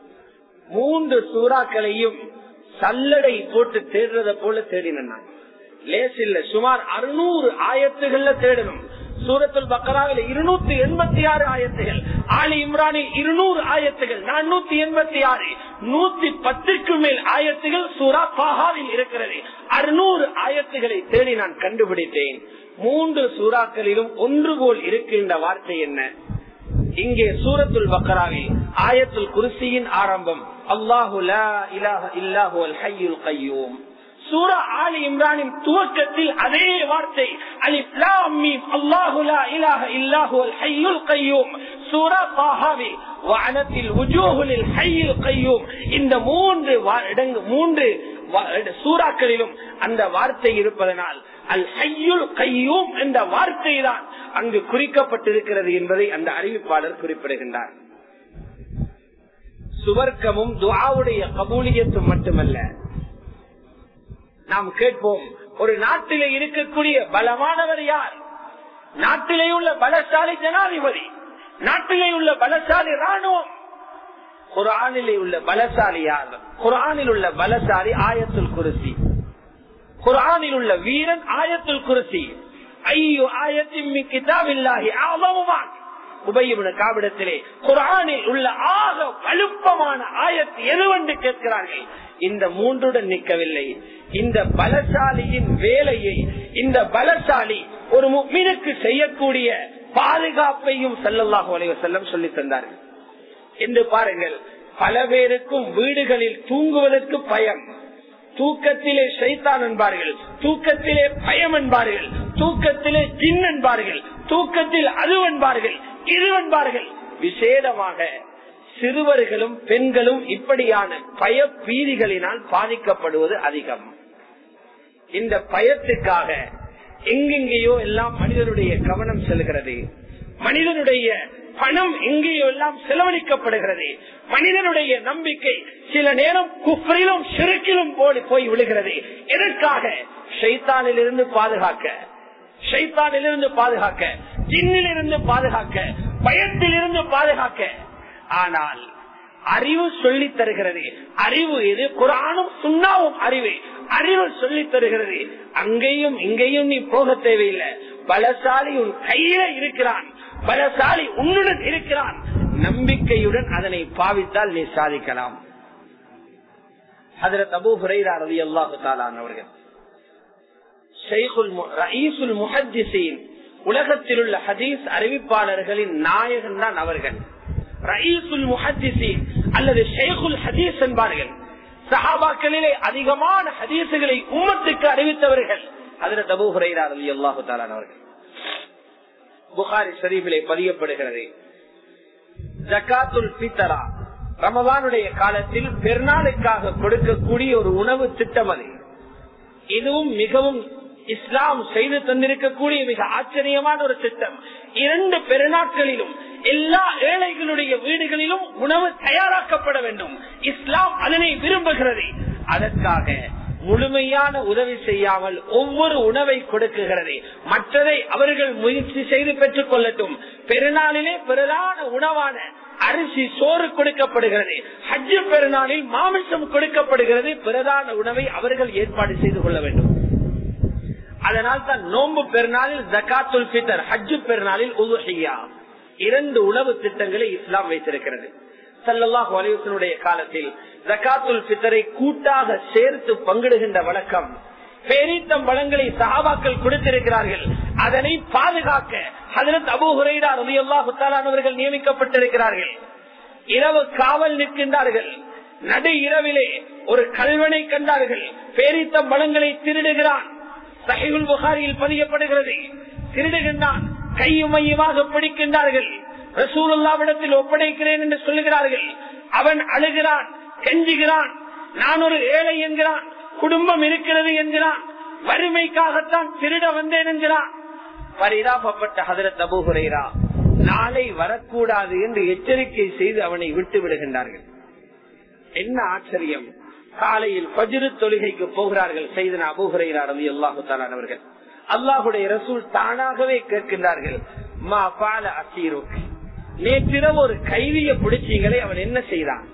மூன்று சூறாக்களையும் சல்லடை போட்டு தேடுறத போல தேடினான் லேஸ் இல்ல சுமார் அறுநூறு ஆயத்துகள்ல தேடணும் சூரத்துல் பக்கராவில் இருநூத்தி எண்பத்தி ஆறு ஆயத்துகள் ஆலி இம்ரானில் இருநூறு ஆயத்துகள் நானூத்தி எண்பத்தி ஆறு நூத்தி பத்துக்கு மேல் ஆயத்துகள் சூரா பாகாவில் இருக்கிறது அறுநூறு ஆயத்துகளை தேடி நான் கண்டுபிடித்தேன் மூன்று சூறாக்களிலும் ஒன்று போல் இருக்கின்ற வார்த்தை என்ன இங்கே சூரத்துல் பக்கராவில் ஆயத்துல் குருசியின் ஆரம்பம் அல்லாஹு லா இலாஹ இல்லாஹு அல் ஹய்யுல் கையூம் சூரா ஆலி இம்ரானின் துவக்கத்தில் அதே வார்த்தை அல்லாஹு லா இலாஹ இல்லாஹு அல் ஹய்யுல் கையூம் சூரா தாஹாவி வானத்தில் உஜூஹுலில் ஹய்யுல் கையூம் இந்த மூன்று மூன்று சூறாக்களிலும் அந்த வார்த்தை இருப்பதனால் அல் ஹையுல் கையூம் என்ற வார்த்தை தான் அங்கு குறிக்கப்பட்டிருக்கிறது என்பதை அந்த அறிவிப்பாளர் குறிப்பிடுகின்றார் சுவர்க்கமும் துவாவுடைய கபூலியத்தும் மட்டுமல்ல நாம் கேட்போம் ஒரு நாட்டிலே இருக்கக்கூடிய பலமானவர் யார் நாட்டிலே உள்ள பலசாலி ஜனாதிபதி நாட்டிலே உள்ள பலசாலி ராணுவம் குரானிலே உள்ள பலசாலி யார் குரானில் உள்ள பலசாலி ஆயத்துல் குருசி குரானில் உள்ள வீரன் ஆயத்துல் குருசி ஐயோ ஆயத்தின் கிதாபில்லாஹி ஆமமுமான் உபயமுன காவிடத்திலே குரானில் உள்ள ஆக வலுப்பமான ஆயத்து எதுவென்று கேட்கிறார்கள் இந்த மூன்றுடன் நிற்கவில்லை இந்த பலசாலியின் வேலையை இந்த பலசாலி ஒரு மீனுக்கு செய்யக்கூடிய பாதுகாப்பையும் செல்லல்லாஹு அலைவ செல்லம் சொல்லி தந்தார்கள் என்று பாருங்கள் பல பேருக்கும் வீடுகளில் தூங்குவதற்கு பயம் தூக்கத்திலே சைத்தான் என்பார்கள் தூக்கத்திலே பயம் என்பார்கள் தூக்கத்திலே ஜின் என்பார்கள் தூக்கத்தில் அது என்பார்கள் இது என்பார்கள் விசேடமாக சிறுவர்களும் பெண்களும் இப்படியான பய பீதிகளினால் பாதிக்கப்படுவது அதிகம் இந்த பயத்துக்காக எங்கெங்கேயோ எல்லாம் மனிதனுடைய கவனம் செல்கிறது மனிதனுடைய பணம் எங்கேயோ எல்லாம் செலவழிக்கப்படுகிறது மனிதனுடைய நம்பிக்கை சில நேரம் குஃபரிலும் சிறுக்கிலும் போய் போய் விழுகிறது எதற்காக ஷைத்தானிலிருந்து பாதுகாக்க ஷைத்தானிலிருந்து பாதுகாக்க ஜின்னிலிருந்து பாதுகாக்க பயத்திலிருந்து பாதுகாக்க ஆனால் அறிவு சொல்லி தருகிறது அறிவு எது குரானும் சுண்ணாவும் அறிவு அறிவு சொல்லி தருகிறது அங்கேயும் இங்கேயும் நீ போக தேவையில்லை பலசாலி உன் கையில இருக்கிறான் பலசாலி உன்னுடன் இருக்கிறான் நம்பிக்கையுடன் அதனை பாவித்தால் நீ சாதிக்கலாம் அதில் தபு ஹுரைரா ரவி அல்லாஹு அவர்கள் உலகத்தில் உள்ள ஹதீஸ் அறிவிப்பாளர்களின் நாயகன் தான் அவர்கள் ரயீசுல் முஹத்திசீன் அல்லது ஷேகுல் ஹதீஸ் என்பார்கள் சஹாபாக்களிலே அதிகமான ஹதீசுகளை உம்மத்துக்கு அறிவித்தவர்கள் அதில் தபு ஹுரைரா ரவி அல்லாஹு அவர்கள் புகாரி ஷரீஃபிலே பதியப்படுகிறது ஜக்காத்துல் பித்தரா ரமதானுடைய காலத்தில் பெருநாளுக்காக கொடுக்கக்கூடிய ஒரு உணவு திட்டம் அது இதுவும் மிகவும் இஸ்லாம் செய்து தந்திருக்கக்கூடிய மிக ஆச்சரியமான ஒரு திட்டம் இரண்டு பெருநாட்களிலும் எல்லா ஏழைகளுடைய வீடுகளிலும் உணவு தயாராக்கப்பட வேண்டும் இஸ்லாம் அதனை விரும்புகிறது அதற்காக முழுமையான உதவி செய்யாமல் ஒவ்வொரு உணவை கொடுக்குகிறது மற்றதை அவர்கள் முயற்சி செய்து பெற்றுக் கொள்ளட்டும் பெருநாளிலே பிரதான உணவான அரிசி சோறு கொடுக்கப்படுகிறது ஹஜ்ஜு பெருநாளில் மாமிசம் கொடுக்கப்படுகிறது பிரதான உணவை அவர்கள் ஏற்பாடு செய்து கொள்ள வேண்டும் அதனால் தான் நோன்பு பெருநாளில் ஜக்காத்துல் பித்தர் ஹஜ்ஜு பெருநாளில் உதுஹியா இரண்டு உணவு திட்டங்களை இஸ்லாம் வைத்திருக்கிறது சல்லாஹூ அலிவசனுடைய காலத்தில் ஜக்காத்துல் பித்தரை கூட்டாக சேர்த்து பங்கிடுகின்ற வழக்கம் பேரீத்தம் வளங்களை சகாபாக்கள் கொடுத்திருக்கிறார்கள் அதனை பாதுகாக்க ஹதரத் அபு ஹுரைரா ரவி அல்லாஹுத்தாலானவர்கள் நியமிக்கப்பட்டிருக்கிறார்கள் இரவு காவல் நிற்கின்றார்கள் நடு இரவிலே ஒரு கல்வனை கண்டார்கள் பேரித்தம் வளங்களை திருடுகிறான் சஹிகுல் புகாரியில் பதியப்படுகிறது திருடுகின்றான் கையும் மையமாக பிடிக்கின்றார்கள் ரசூலுல்லாவிடத்தில் ஒப்படைக்கிறேன் என்று சொல்லுகிறார்கள் அவன் அழுகிறான் கெஞ்சுகிறான் நான் ஒரு ஏழை என்கிறான் குடும்பம் இருக்கிறது என்கிறான் வறுமைக்காகத்தான் திருட வந்தேன் என்கிறான் பரிதாபப்பட்ட ஹதரத் அபுஹுரைரா நாளை வரக்கூடாது என்று எச்சரிக்கை செய்து அவனை விட்டு விடுகின்றார்கள் என்ன ஆச்சரியம் காலையில் பஜிரு தொழுகைக்கு போகிறார்கள் செய்தன அபுஹுரைரா ரவி அல்லாஹு அவர்கள் அல்லாஹுடைய ரசூல் தானாகவே கேட்கின்றார்கள் மா பால அசீரோக்கு நேற்றிரவு ஒரு கைதிய பிடிச்சீங்களே அவன் என்ன செய்தான்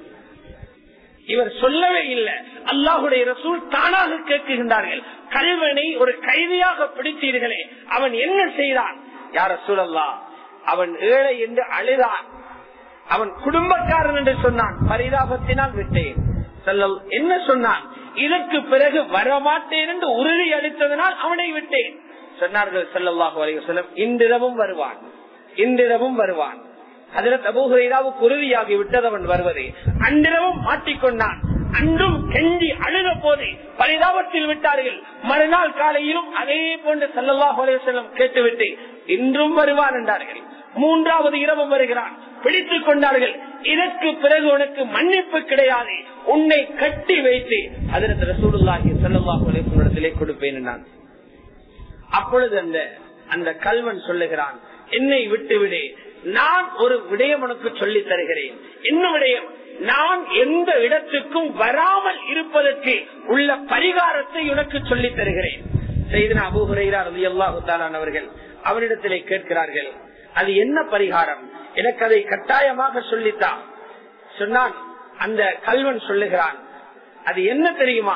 இவர் சொல்லவே இல்லை அல்லாஹுடைய ரசூல் தானாக கேட்கின்றார்கள் கல்வனை ஒரு கைதியாக பிடித்தீர்களே அவன் என்ன செய்தான் யார சூழல்லா அவன் ஏழை என்று அழுதான் அவன் குடும்பக்காரன் என்று சொன்னான் பரிதாபத்தினால் விட்டேன் என்ன சொன்னான் இதற்கு பிறகு வரமாட்டேன் என்று உறுதி அளித்ததனால் அவனை விட்டேன் சொன்னார்கள் செல்லல்லாஹு அலைவசல்லம் இன்றிரவும் வருவான் இன்றிரவும் வருவான் அதில் தபூஹுரைராவுக்கு உறுதியாகி விட்டதவன் வருவது அன்றிரவும் மாட்டிக்கொண்டான் அன்றும் கெஞ்சி அழுத போது பரிதாபத்தில் விட்டார்கள் மறுநாள் காலையிலும் அதே போன்று சல்லல்லாஹு அலைவசல்லம் கேட்டுவிட்டு இன்றும் வருவான் என்றார்கள் மூன்றாவது இரவும் வருகிறான் பிடித்துக் கொண்டார்கள் இதற்கு பிறகு உனக்கு மன்னிப்பு கிடையாது உன்னை கட்டி வைத்து அதற்கு ரசூலுல்லாஹி சல்லாஹு அலைவசத்திலே கொடுப்பேன் நான் அப்பொழுது அந்த அந்த கல்வன் சொல்லுகிறான் என்னை விட்டுவிடு நான் ஒரு விடயம் உனக்கு சொல்லி தருகிறேன் என்ன விடயம் நான் எந்த இடத்துக்கும் வராமல் இருப்பதற்கு உள்ள பரிகாரத்தை உனக்கு சொல்லி தருகிறேன் செய்தன அபுஹுரைரா ரவி அல்லாஹுத்தாலானவர்கள் அவரிடத்திலே கேட்கிறார்கள் அது என்ன பரிகாரம் எனக்கு அதை கட்டாயமாக சொல்லித்தான் சொன்னான் அந்த கல்வன் சொல்லுகிறான் அது என்ன தெரியுமா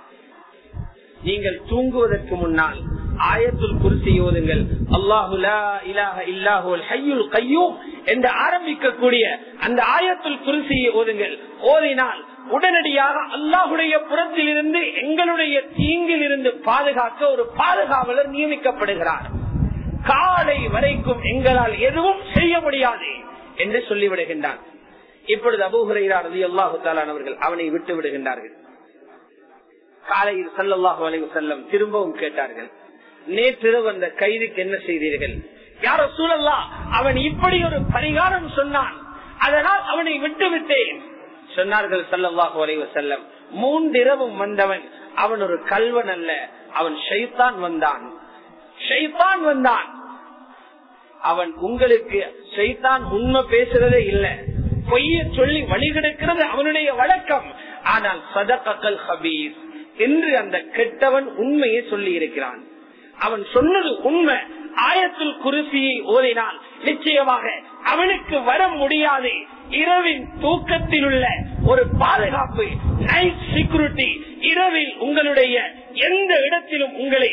நீங்கள் தூங்குவதற்கு முன்னால் ஆயத்துல் குருசி ஓதுங்கள் அல்லாஹுலா இலாஹ இல்லாஹுல் ஹையுல் கையூம் என்று ஆரம்பிக்கக்கூடிய அந்த ஆயத்துல் குருசியை ஓதுங்கள் ஓதினால் உடனடியாக அல்லாஹுடைய புறத்தில் இருந்து எங்களுடைய தீங்கில் இருந்து பாதுகாக்க ஒரு பாதுகாவலர் நியமிக்கப்படுகிறார் காலை வரைக்கும் எங்களால் எதுவும் செய்ய முடியாது என்று சொல்லிவிடுகின்றான் இப்பொழுது அபூஹுரையார் அலி அல்லாஹு அவர்கள் அவனை விட்டு விடுகின்றார்கள் காலையில் சல்லாஹு அலைவு செல்லம் திரும்பவும் கேட்டார்கள் நேற்றிரவு அந்த கைதுக்கு என்ன செய்தீர்கள் யார சூழல்லா அவன் இப்படி ஒரு பரிகாரம் சொன்னான் அதனால் அவனை விட்டு விட்டேன் சொன்னார்கள் சல்லல்லாஹு அலைவு செல்லம் மூன்றிரவும் வந்தவன் அவன் ஒரு கல்வன் அல்ல அவன் ஷைத்தான் வந்தான் ஷைத்தான் வந்தான் அவன் உங்களுக்கு ஷைத்தான் உண்மை பேசுறதே இல்ல பொய்ய சொல்லி வழிகெடுக்கிறது அவனுடைய வழக்கம் ஆனால் சதகல் ஹபீஸ் என்று அந்த கெட்டவன் உண்மையை சொல்லி இருக்கிறான் அவன் சொன்னது உண்மை ஆயத்தில் குருசியை ஓதினால் நிச்சயமாக அவனுக்கு வர முடியாது இரவின் தூக்கத்தில் உள்ள ஒரு பாதுகாப்பு நைட் செக்யூரிட்டி இரவில் உங்களுடைய எந்த இடத்திலும் உங்களை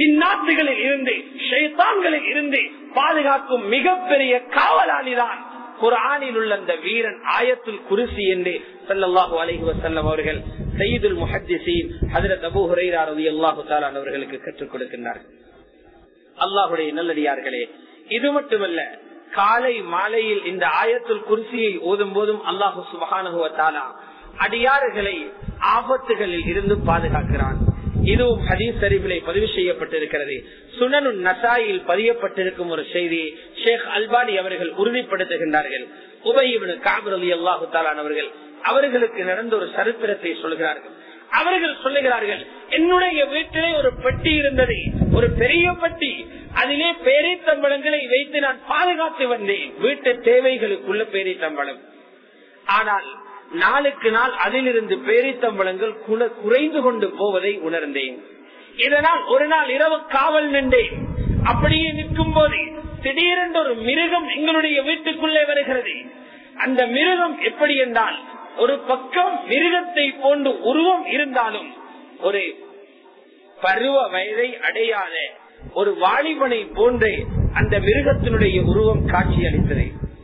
ஜின்னாத்துகளில் இருந்து ஷைத்தான்களில் இருந்து பாதுகாக்கும் மிகப்பெரிய காவலாளிதான் குரானில் உள்ள அந்த வீரன் ஆயத்துல் குருசி என்று சல்லாஹு அலஹி வசல்லம் அவர்கள் சயீதுல் முஹத்திசீன் ஹதரத் அபு ஹுரைரா ரலியல்லாஹு தஆலா அவர்களுக்கு கற்றுக் கொடுக்கின்றார்கள் அல்லாஹுடைய நல்லடியார்களே இது மட்டுமல்ல காலை மாலையில் இந்த ஆயத்துல் குருசியை ஓதும் போதும் அல்லாஹு சுபகானுவத்தாலா அடியாறுகளை ஆபத்துகளில் இருந்து பாதுகாக்கிறான் இதுவும் ஹதீஸ் அறிவிலை பதிவு செய்யப்பட்டிருக்கிறது சுனனு நசாயில் பதியப்பட்டிருக்கும் ஒரு செய்தி ஷேக் அல்பானி அவர்கள் உறுதிப்படுத்துகின்றார்கள் உபயிபனு காபர் அலி அல்லாஹு அவர்கள் அவர்களுக்கு நடந்த ஒரு சரித்திரத்தை சொல்கிறார்கள் அவர்கள் சொல்லுகிறார்கள் என்னுடைய வீட்டிலே ஒரு பெட்டி இருந்தது ஒரு பெரிய பெட்டி அதிலே பேரித்தம்பளங்களை வைத்து நான் பாதுகாத்து வந்தேன் வீட்டு தேவைகளுக்குள்ள பேரித்தம்பளம் ஆனால் நாளுக்கு நாள் அதிலிருந்து பேரித்தம்பளங்கள் குறைந்து கொண்டு போவதை உணர்ந்தேன் இதனால் ஒரு நாள் இரவு காவல் நின்றேன் அப்படியே நிற்கும் போது திடீரென்று ஒரு மிருகம் எங்களுடைய வீட்டுக்குள்ளே வருகிறது அந்த மிருகம் எப்படி என்றால் ஒரு பக்கம் மிருகத்தை போன்று உருவம் இருந்தாலும் ஒரு பருவ வயதை அடையாத ஒரு வாலிபனை போன்றே அந்த மிருகத்தினுடைய உருவம் காட்சி அளித்தது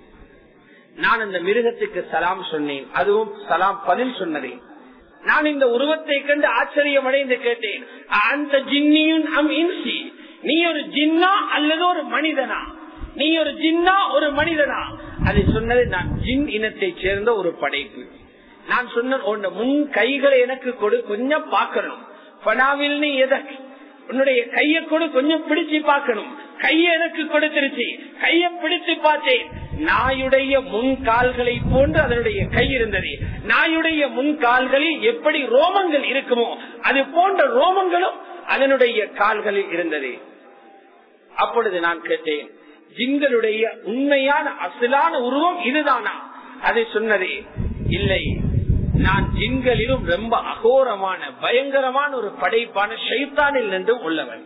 நான் அந்த மிருகத்துக்கு சலாம் சொன்னேன் அதுவும் சலாம் பதில் சொன்னதே நான் இந்த உருவத்தை கண்டு ஆச்சரியம் அடைந்து கேட்டேன் அந்த ஜின்னியும் அம் இன்சி நீ ஒரு ஜின்னா அல்லது ஒரு மனிதனா நீ ஒரு ஜின்னா ஒரு மனிதனா அது சொன்னது நான் ஜின் இனத்தை சேர்ந்த ஒரு படைப்பு நான் சொன்ன உன் முன் கைகளை எனக்கு கொடு கொஞ்சம் பார்க்கணும் பனாவில் நீ எதற்கு உன்னுடைய கைய கொடு கொஞ்சம் பிடிச்சு பார்க்கணும் கைய எனக்கு கொடுத்துருச்சு கைய பிடித்து பார்த்தேன் நாயுடைய முன் கால்களை போன்று அதனுடைய கை இருந்தது நாயுடைய முன் கால்களில் எப்படி ரோமங்கள் இருக்குமோ அது போன்ற ரோமங்களும் அதனுடைய கால்களில் இருந்தது அப்பொழுது நான் கேட்டேன் ஜிங்களுடைய உண்மையான அசலான உருவம் இதுதானா அதை சொன்னதே இல்லை நான் ஜின்களிலும் ரொம்ப அகோரமான பயங்கரமான ஒரு படைப்பான ஷைத்தானில் நின்றும் உள்ளவன்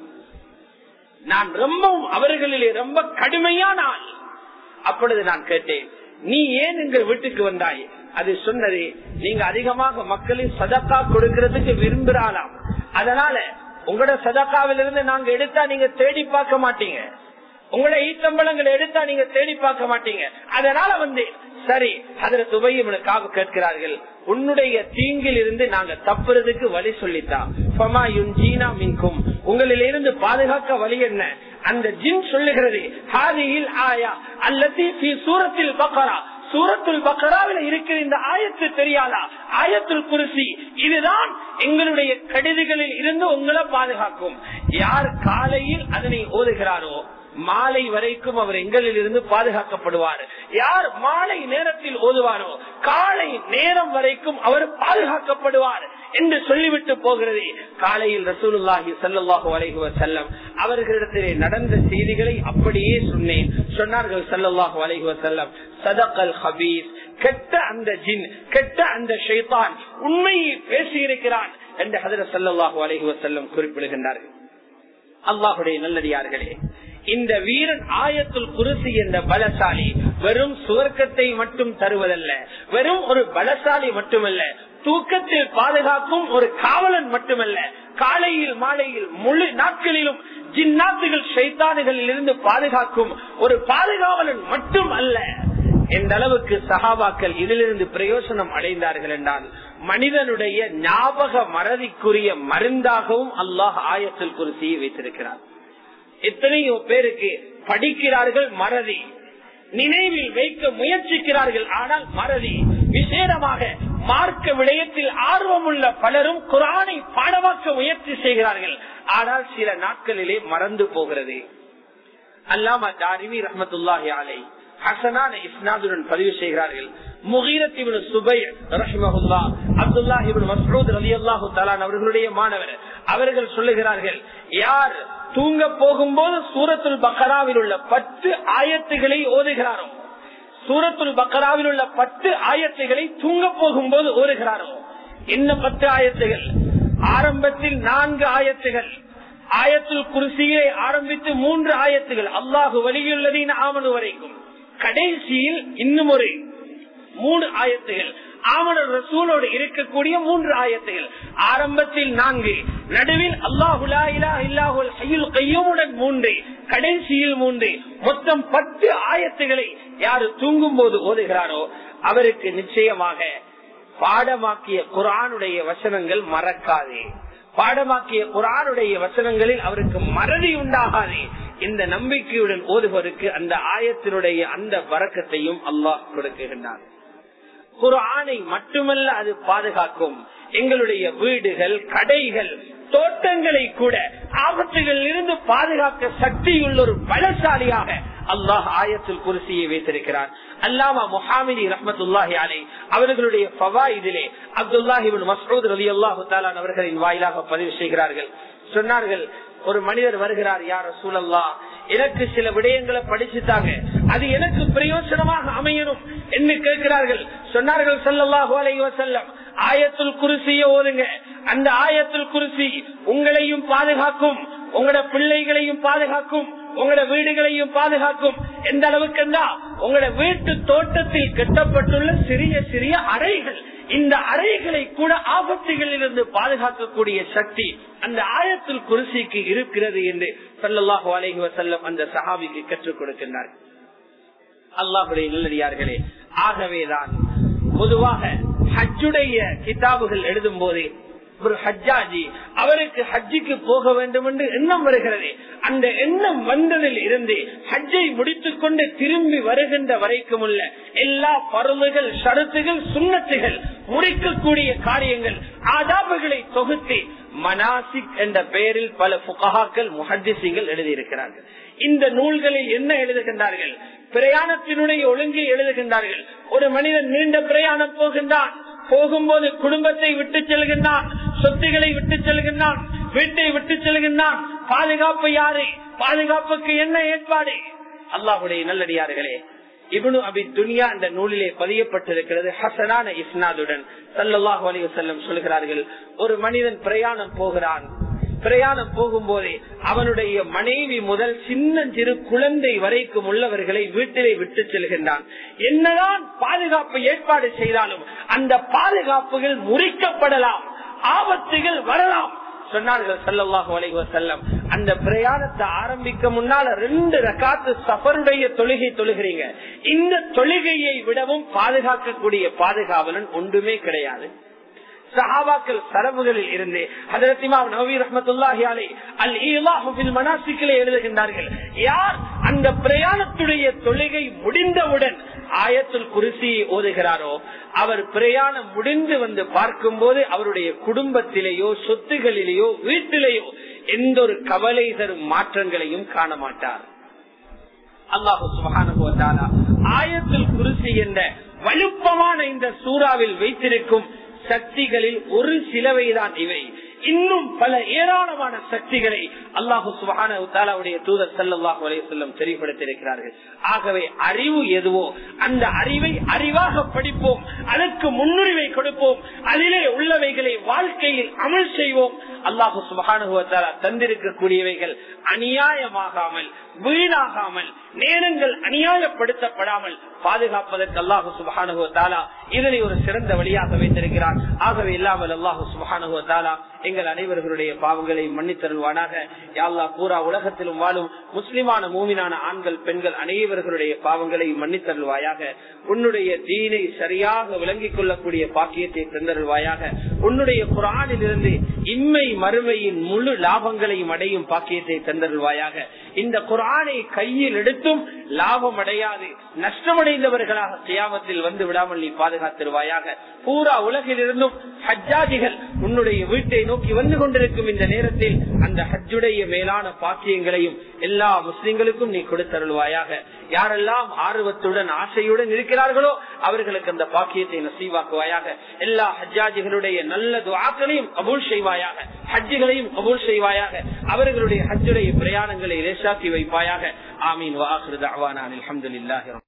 நான் ரொம்பவும் அவர்களிலே ரொம்ப கடுமையான ஆள் அப்பொழுது நான் கேட்டேன் நீ ஏன் எங்கள் வீட்டுக்கு வந்தாய் அது சொன்னது நீங்க அதிகமாக மக்களின் சதக்கா கொடுக்கறதுக்கு விரும்புறாளாம் அதனால உங்களோட சதக்காவிலிருந்து நாங்க எடுத்தா நீங்க தேடி பார்க்க மாட்டீங்க உங்களோட ஈத்தம்பளங்களை எடுத்தா நீங்க தேடி பார்க்க மாட்டீங்க அதனால வந்து சரி அதுல துபையவனுக்காக கேட்கிறார்கள் உன்னுடைய தீங்கில் இருந்து நாங்க தப்புறதுக்கு வழி சொல்லித்தான் மின்கும் உங்களிலிருந்து பாதுகாக்க வழி என்ன அந்த ஜின் சொல்லுகிறது ஹாதியில் ஆயா அல்லது சூரத்தில் பக்கரா சூரத்துல் பக்கராவில் இருக்கிற இந்த ஆயத்து தெரியாதா ஆயத்துல் குருசி இதுதான் எங்களுடைய கடிதுகளில் இருந்து உங்களை பாதுகாக்கும் யார் காலையில் அதனை ஓதுகிறாரோ மாலை வரைக்கும் அவர் எங்களில் இருந்து பாதுகாக்கப்படுவார் யார் மாலை நேரத்தில் ஓதுவாரோ காலை நேரம் வரைக்கும் அவர் பாதுகாக்கப்படுவார் என்று சொல்லிவிட்டு போகிறது காலையில் ரசூலுல்லாஹி சல்லாஹூ அலைஹுவ செல்லம் அவர்களிடத்திலே நடந்த செய்திகளை அப்படியே சொன்னேன் சொன்னார்கள் சல்லாஹூ அலைஹுவ செல்லம் சதக்கல் ஹபீஸ் கெட்ட அந்த ஜின் கெட்ட அந்த ஷைத்தான் உண்மையை பேசியிருக்கிறான் என்று ஹதர சல்லாஹூ அலைஹுவ செல்லம் குறிப்பிடுகின்றார்கள் அல்லாஹுடைய நல்லடியார்களே இந்த வீரன் ஆயத்துல் குருசி என்ற பலசாலி வெறும் சுவர்க்கத்தை மட்டும் தருவதல்ல வெறும் ஒரு பலசாலி மட்டுமல்ல தூக்கத்தில் பாதுகாக்கும் ஒரு காவலன் மட்டுமல்ல காலையில் மாலையில் முழு நாட்களிலும் ஜின்னாத்துகள் சைத்தானுகளில் இருந்து பாதுகாக்கும் ஒரு பாதுகாவலன் மட்டும் அல்ல எந்த அளவுக்கு சகாபாக்கள் இதிலிருந்து பிரயோசனம் அடைந்தார்கள் என்றால் மனிதனுடைய ஞாபக மறதிக்குரிய மருந்தாகவும் அல்லாஹ் ஆயத்தில் குருசியை வைத்திருக்கிறார் எத்தனையோ பேருக்கு படிக்கிறார்கள் மறதி நினைவில் வைக்க முயற்சிக்கிறார்கள் ஆனால் மறதி விசேடமாக மார்க்க விடயத்தில் ஆர்வமுள்ள பலரும் குரானை பாடமாக்க முயற்சி செய்கிறார்கள் ஆனால் சில நாட்களிலே மறந்து போகிறது அல்லாம தாரிமி ரஹமத்துல்லாஹி அலை ஹசனான இஸ்னாதுடன் பதிவு செய்கிறார்கள் முகீரத்தின் சுபை ரஹிமஹுல்லா அப்துல்லாஹிபின் மசூத் அலி அல்லாஹு தலான் அவர்களுடைய மாணவர் அவர்கள் சொல்லுகிறார்கள் யார் தூங்க போகும்போது சூரத்துல் பக்கராவில் உள்ள பத்து ஆயத்துகளை ஓதுகிறாரோ சூரத்துல் பக்கராவில் உள்ள பத்து ஆயத்துகளை தூங்க போகும்போது ஓதுகிறாரோ என்ன பத்து ஆயத்துகள் ஆரம்பத்தில் நான்கு ஆயத்துகள் ஆயத்துல் குருசியை ஆரம்பித்து மூன்று ஆயத்துகள் அல்லாஹு வலியுள்ளதின் ஆமனு வரைக்கும் கடைசியில் இன்னும் ஒரு மூணு ஆயத்துகள் ஆமனர் ரசூலோடு இருக்கக்கூடிய மூன்று ஆயத்துகள் ஆரம்பத்தில் நான்கு நடுவில் அல்லாஹுலா இலா இல்லாஹுல் ஹையுல் கையுமுடன் மூன்று கடைசியில் மூன்று மொத்தம் பத்து ஆயத்துகளை யாரு தூங்கும் போது ஓதுகிறாரோ அவருக்கு நிச்சயமாக பாடமாக்கிய குரானுடைய வசனங்கள் மறக்காதே பாடமாக்கிய குரானுடைய வசனங்களில் அவருக்கு மறதி உண்டாகாதே இந்த நம்பிக்கையுடன் ஓதுவருக்கு அந்த ஆயத்தினுடைய அந்த வரக்கத்தையும் அல்லாஹ் கொடுக்குகின்றார் குரானை மட்டுமல்ல அது பாதுகாக்கும் எங்களுடைய வீடுகள் கடைகள் தோட்டங்களை கூட ஆபத்துகளில் இருந்து பாதுகாக்க சக்தியுள்ள ஒரு பலசாலியாக அல்லாஹ் ஆயத்தில் குருசியை வைத்திருக்கிறார் அல்லாமா முஹாமிதி ரஹமத்துல்லாஹி அலை அவர்களுடைய பவாயிதிலே அப்துல்லாஹிபின் மசூத் ரலி அல்லாஹு தாலான் அவர்களின் வாயிலாக பதிவு செய்கிறார்கள் சொன்னார்கள் ஒரு மனிதர் வருகிறார் யார சூழல்லா எனக்கு சில விடயங்களை படிச்சுட்டாங்க அது எனக்கு பிரயோஜனமாக அமையணும் என்று கேட்கிறார்கள் சொன்னார்கள் சல்லல்லாஹு அலைஹி வஸல்லம் ஆயத்துல் குருசிய ஓதுங்க அந்த ஆயத்துல் குருசி உங்களையும் பாதுகாக்கும் உங்களோட பிள்ளைகளையும் பாதுகாக்கும் உங்களோட வீடுகளையும் பாதுகாக்கும் எந்த அளவுக்கு உங்களோட வீட்டு தோட்டத்தில் கட்டப்பட்டுள்ள சிறிய சிறிய அறைகள் இந்த அறைகளை கூட ஆபத்துகளில் இருந்து பாதுகாக்கக்கூடிய சக்தி அந்த ஆயத்தில் குருசிக்கு இருக்கிறது என்று சல்லாஹு அலைஹி வசல்லம் அந்த சஹாபிக்கு கற்றுக் கொடுக்கின்றார் அல்லாஹுடைய நல்லடியார்களே ஆகவேதான் பொதுவாக ஹஜ்ஜுடைய கிதாபுகள் எழுதும் போதே ஒரு ஹஜ்ஜாஜி அவருக்கு ஹஜ்ஜிக்கு போக வேண்டும் என்று எண்ணம் வருகிறது அந்த எண்ணம் வந்ததில் இருந்து ஹஜ்ஜை முடித்துக் கொண்டு திரும்பி வருகின்ற வரைக்கும் உள்ள எல்லா பருவுகள் ஷரத்துகள் சுண்ணத்துகள் முடிக்கக்கூடிய காரியங்கள் ஆதாபுகளை தொகுத்து மனாசிக் என்ற பெயரில் பல புகஹாக்கள் முஹத்திசிகள் எழுதியிருக்கிறார்கள் இந்த நூல்களில் என்ன எழுதுகின்றார்கள் பிரயாணத்தினுடைய ஒழுங்கை எழுதுகின்றார்கள் ஒரு மனிதன் நீண்ட பிரயாணம் போகின்றான் போகும்போது குடும்பத்தை விட்டு செல்கின்றான் சொத்துக்களை விட்டு செல்கின்றான் வீட்டை விட்டு செல்கின்றான் பாதுகாப்பு யாரு பாதுகாப்புக்கு என்ன ஏற்பாடு அல்லாஹுடைய நல்லடியார்களே இபனு அபி துனியா என்ற நூலிலே பதியப்பட்டிருக்கிறது ஹசனான இஸ்னாதுடன் சல்லாஹு அலி வசல்லம் சொல்கிறார்கள் ஒரு மனிதன் பிரயாணம் போகிறான் பிரயாணம் போகும்போதே அவனுடைய மனைவி முதல் சின்ன சிறு குழந்தை வரைக்கும் உள்ளவர்களை வீட்டிலே விட்டு செல்கின்றான் என்னதான் பாதுகாப்பு ஏற்பாடு செய்தாலும் அந்த பாதுகாப்புகள் முறிக்கப்படலாம் ஆபத்துகள் வரலாம் சொன்னார்கள் சல்லாஹூ அலைஹி செல்லம் அந்த பிரயாணத்தை ஆரம்பிக்க முன்னால ரெண்டு ரகாத்து சஃபருடைய தொழுகை தொழுகிறீங்க இந்த தொழுகையை விடவும் பாதுகாக்கக்கூடிய பாதுகாவலன் ஒன்றுமே கிடையாது சஹாபாக்கள் சரபுகளில் இருந்து ஹதரத்திமாம் நவீ ரஹமத்துல்லாஹி அலை அல் ஈலாஹுபில் மனாசிக்கிலே எழுதுகின்றார்கள் யார் அந்த பிரயாணத்துடைய தொழுகை முடிந்தவுடன் ஆயத்துல் குருசியை ஓதுகிறாரோ அவர் பிரயாணம் முடிந்து வந்து பார்க்கும் போது அவருடைய குடும்பத்திலேயோ சொத்துகளிலேயோ வீட்டிலேயோ எந்த ஒரு கவலை தரும் மாற்றங்களையும் காண மாட்டார் அல்லாஹு சுபகான ஆயத்தில் குருசி என்ற வலுப்பமான இந்த சூறாவில் வைத்திருக்கும் சக்திகளில் ஒரு சிலவைதான் இவை இன்னும் பல ஏராளமான சக்திகளை அல்லாஹு சுபானுடைய தூதர் சல்லாஹூ அலையம் தெளிவுபடுத்தியிருக்கிறார்கள் ஆகவே அறிவு எதுவோ அந்த அறிவை அறிவாக படிப்போம் அதற்கு முன்னுரிமை கொடுப்போம் அதிலே உள்ளவைகளை வாழ்க்கையில் அமல் செய்வோம் அல்லாஹு சுபானுவத்தாலா தந்திருக்கக்கூடியவைகள் அநியாயமாகாமல் வீணாகாமல் நேரங்கள் அநியாயப்படுத்தப்படாமல் பாதுகாப்பதற்கு அல்லாஹு சுபானுவத்தாலா இதனை ஒரு சிறந்த வழியாக வைத்திருக்கிறார் ஆகவே இல்லாமல் அல்லாஹு சுபானுவத்தாலா எங்கள் அனைவர்களுடைய பாவங்களை மன்னித்தருள்வானாக யாழ்லா பூரா உலகத்திலும் வாழும் முஸ்லிமான மூமினான ஆண்கள் பெண்கள் அனைவர்களுடைய பாவங்களை மன்னித்தருள்வாயாக உன்னுடைய தீனை சரியாக விளங்கிக் கொள்ளக்கூடிய பாக்கியத்தை தந்தருள்வாயாக உன்னுடைய குரானில் இருந்து இம்மை மறுமையின் முழு லாபங்களையும் அடையும் பாக்கியத்தை தந்தருள்வாயாக இந்த குரானை கையில் எடுத்தும் லாபம் அடையாது நஷ்டமடைந்தவர்களாக தியாகத்தில் வந்து விடாமல் நீ பாதுகாத்திருவாயாக பூரா உலகில் இருந்தும் ஹஜ்ஜாஜிகள் உன்னுடைய வீட்டை நோக்கி வந்து கொண்டிருக்கும் இந்த நேரத்தில் அந்த ஹஜ்ஜுடைய மேலான பாக்கியங்களையும் எல்லா முஸ்லிம்களுக்கும் நீ கொடுத்தருள்வாயாக யாரெல்லாம் ஆர்வத்துடன் ஆசையுடன் இருக்கிறார்களோ அவர்களுக்கு அந்த பாக்கியத்தை நசீவாக்குவாயாக எல்லா ஹஜ்ஜாஜிகளுடைய நல்ல துவாக்களையும் கபூல் செய்வாயாக ஹஜ்ஜுகளையும் கபூல் செய்வாயாக அவர்களுடைய ஹஜ்ஜுடைய பிரயாணங்களை லேசாக்கி வைப்பாயாக ஆமீன் வாஹிருதாவான அலமதுல்லாஹி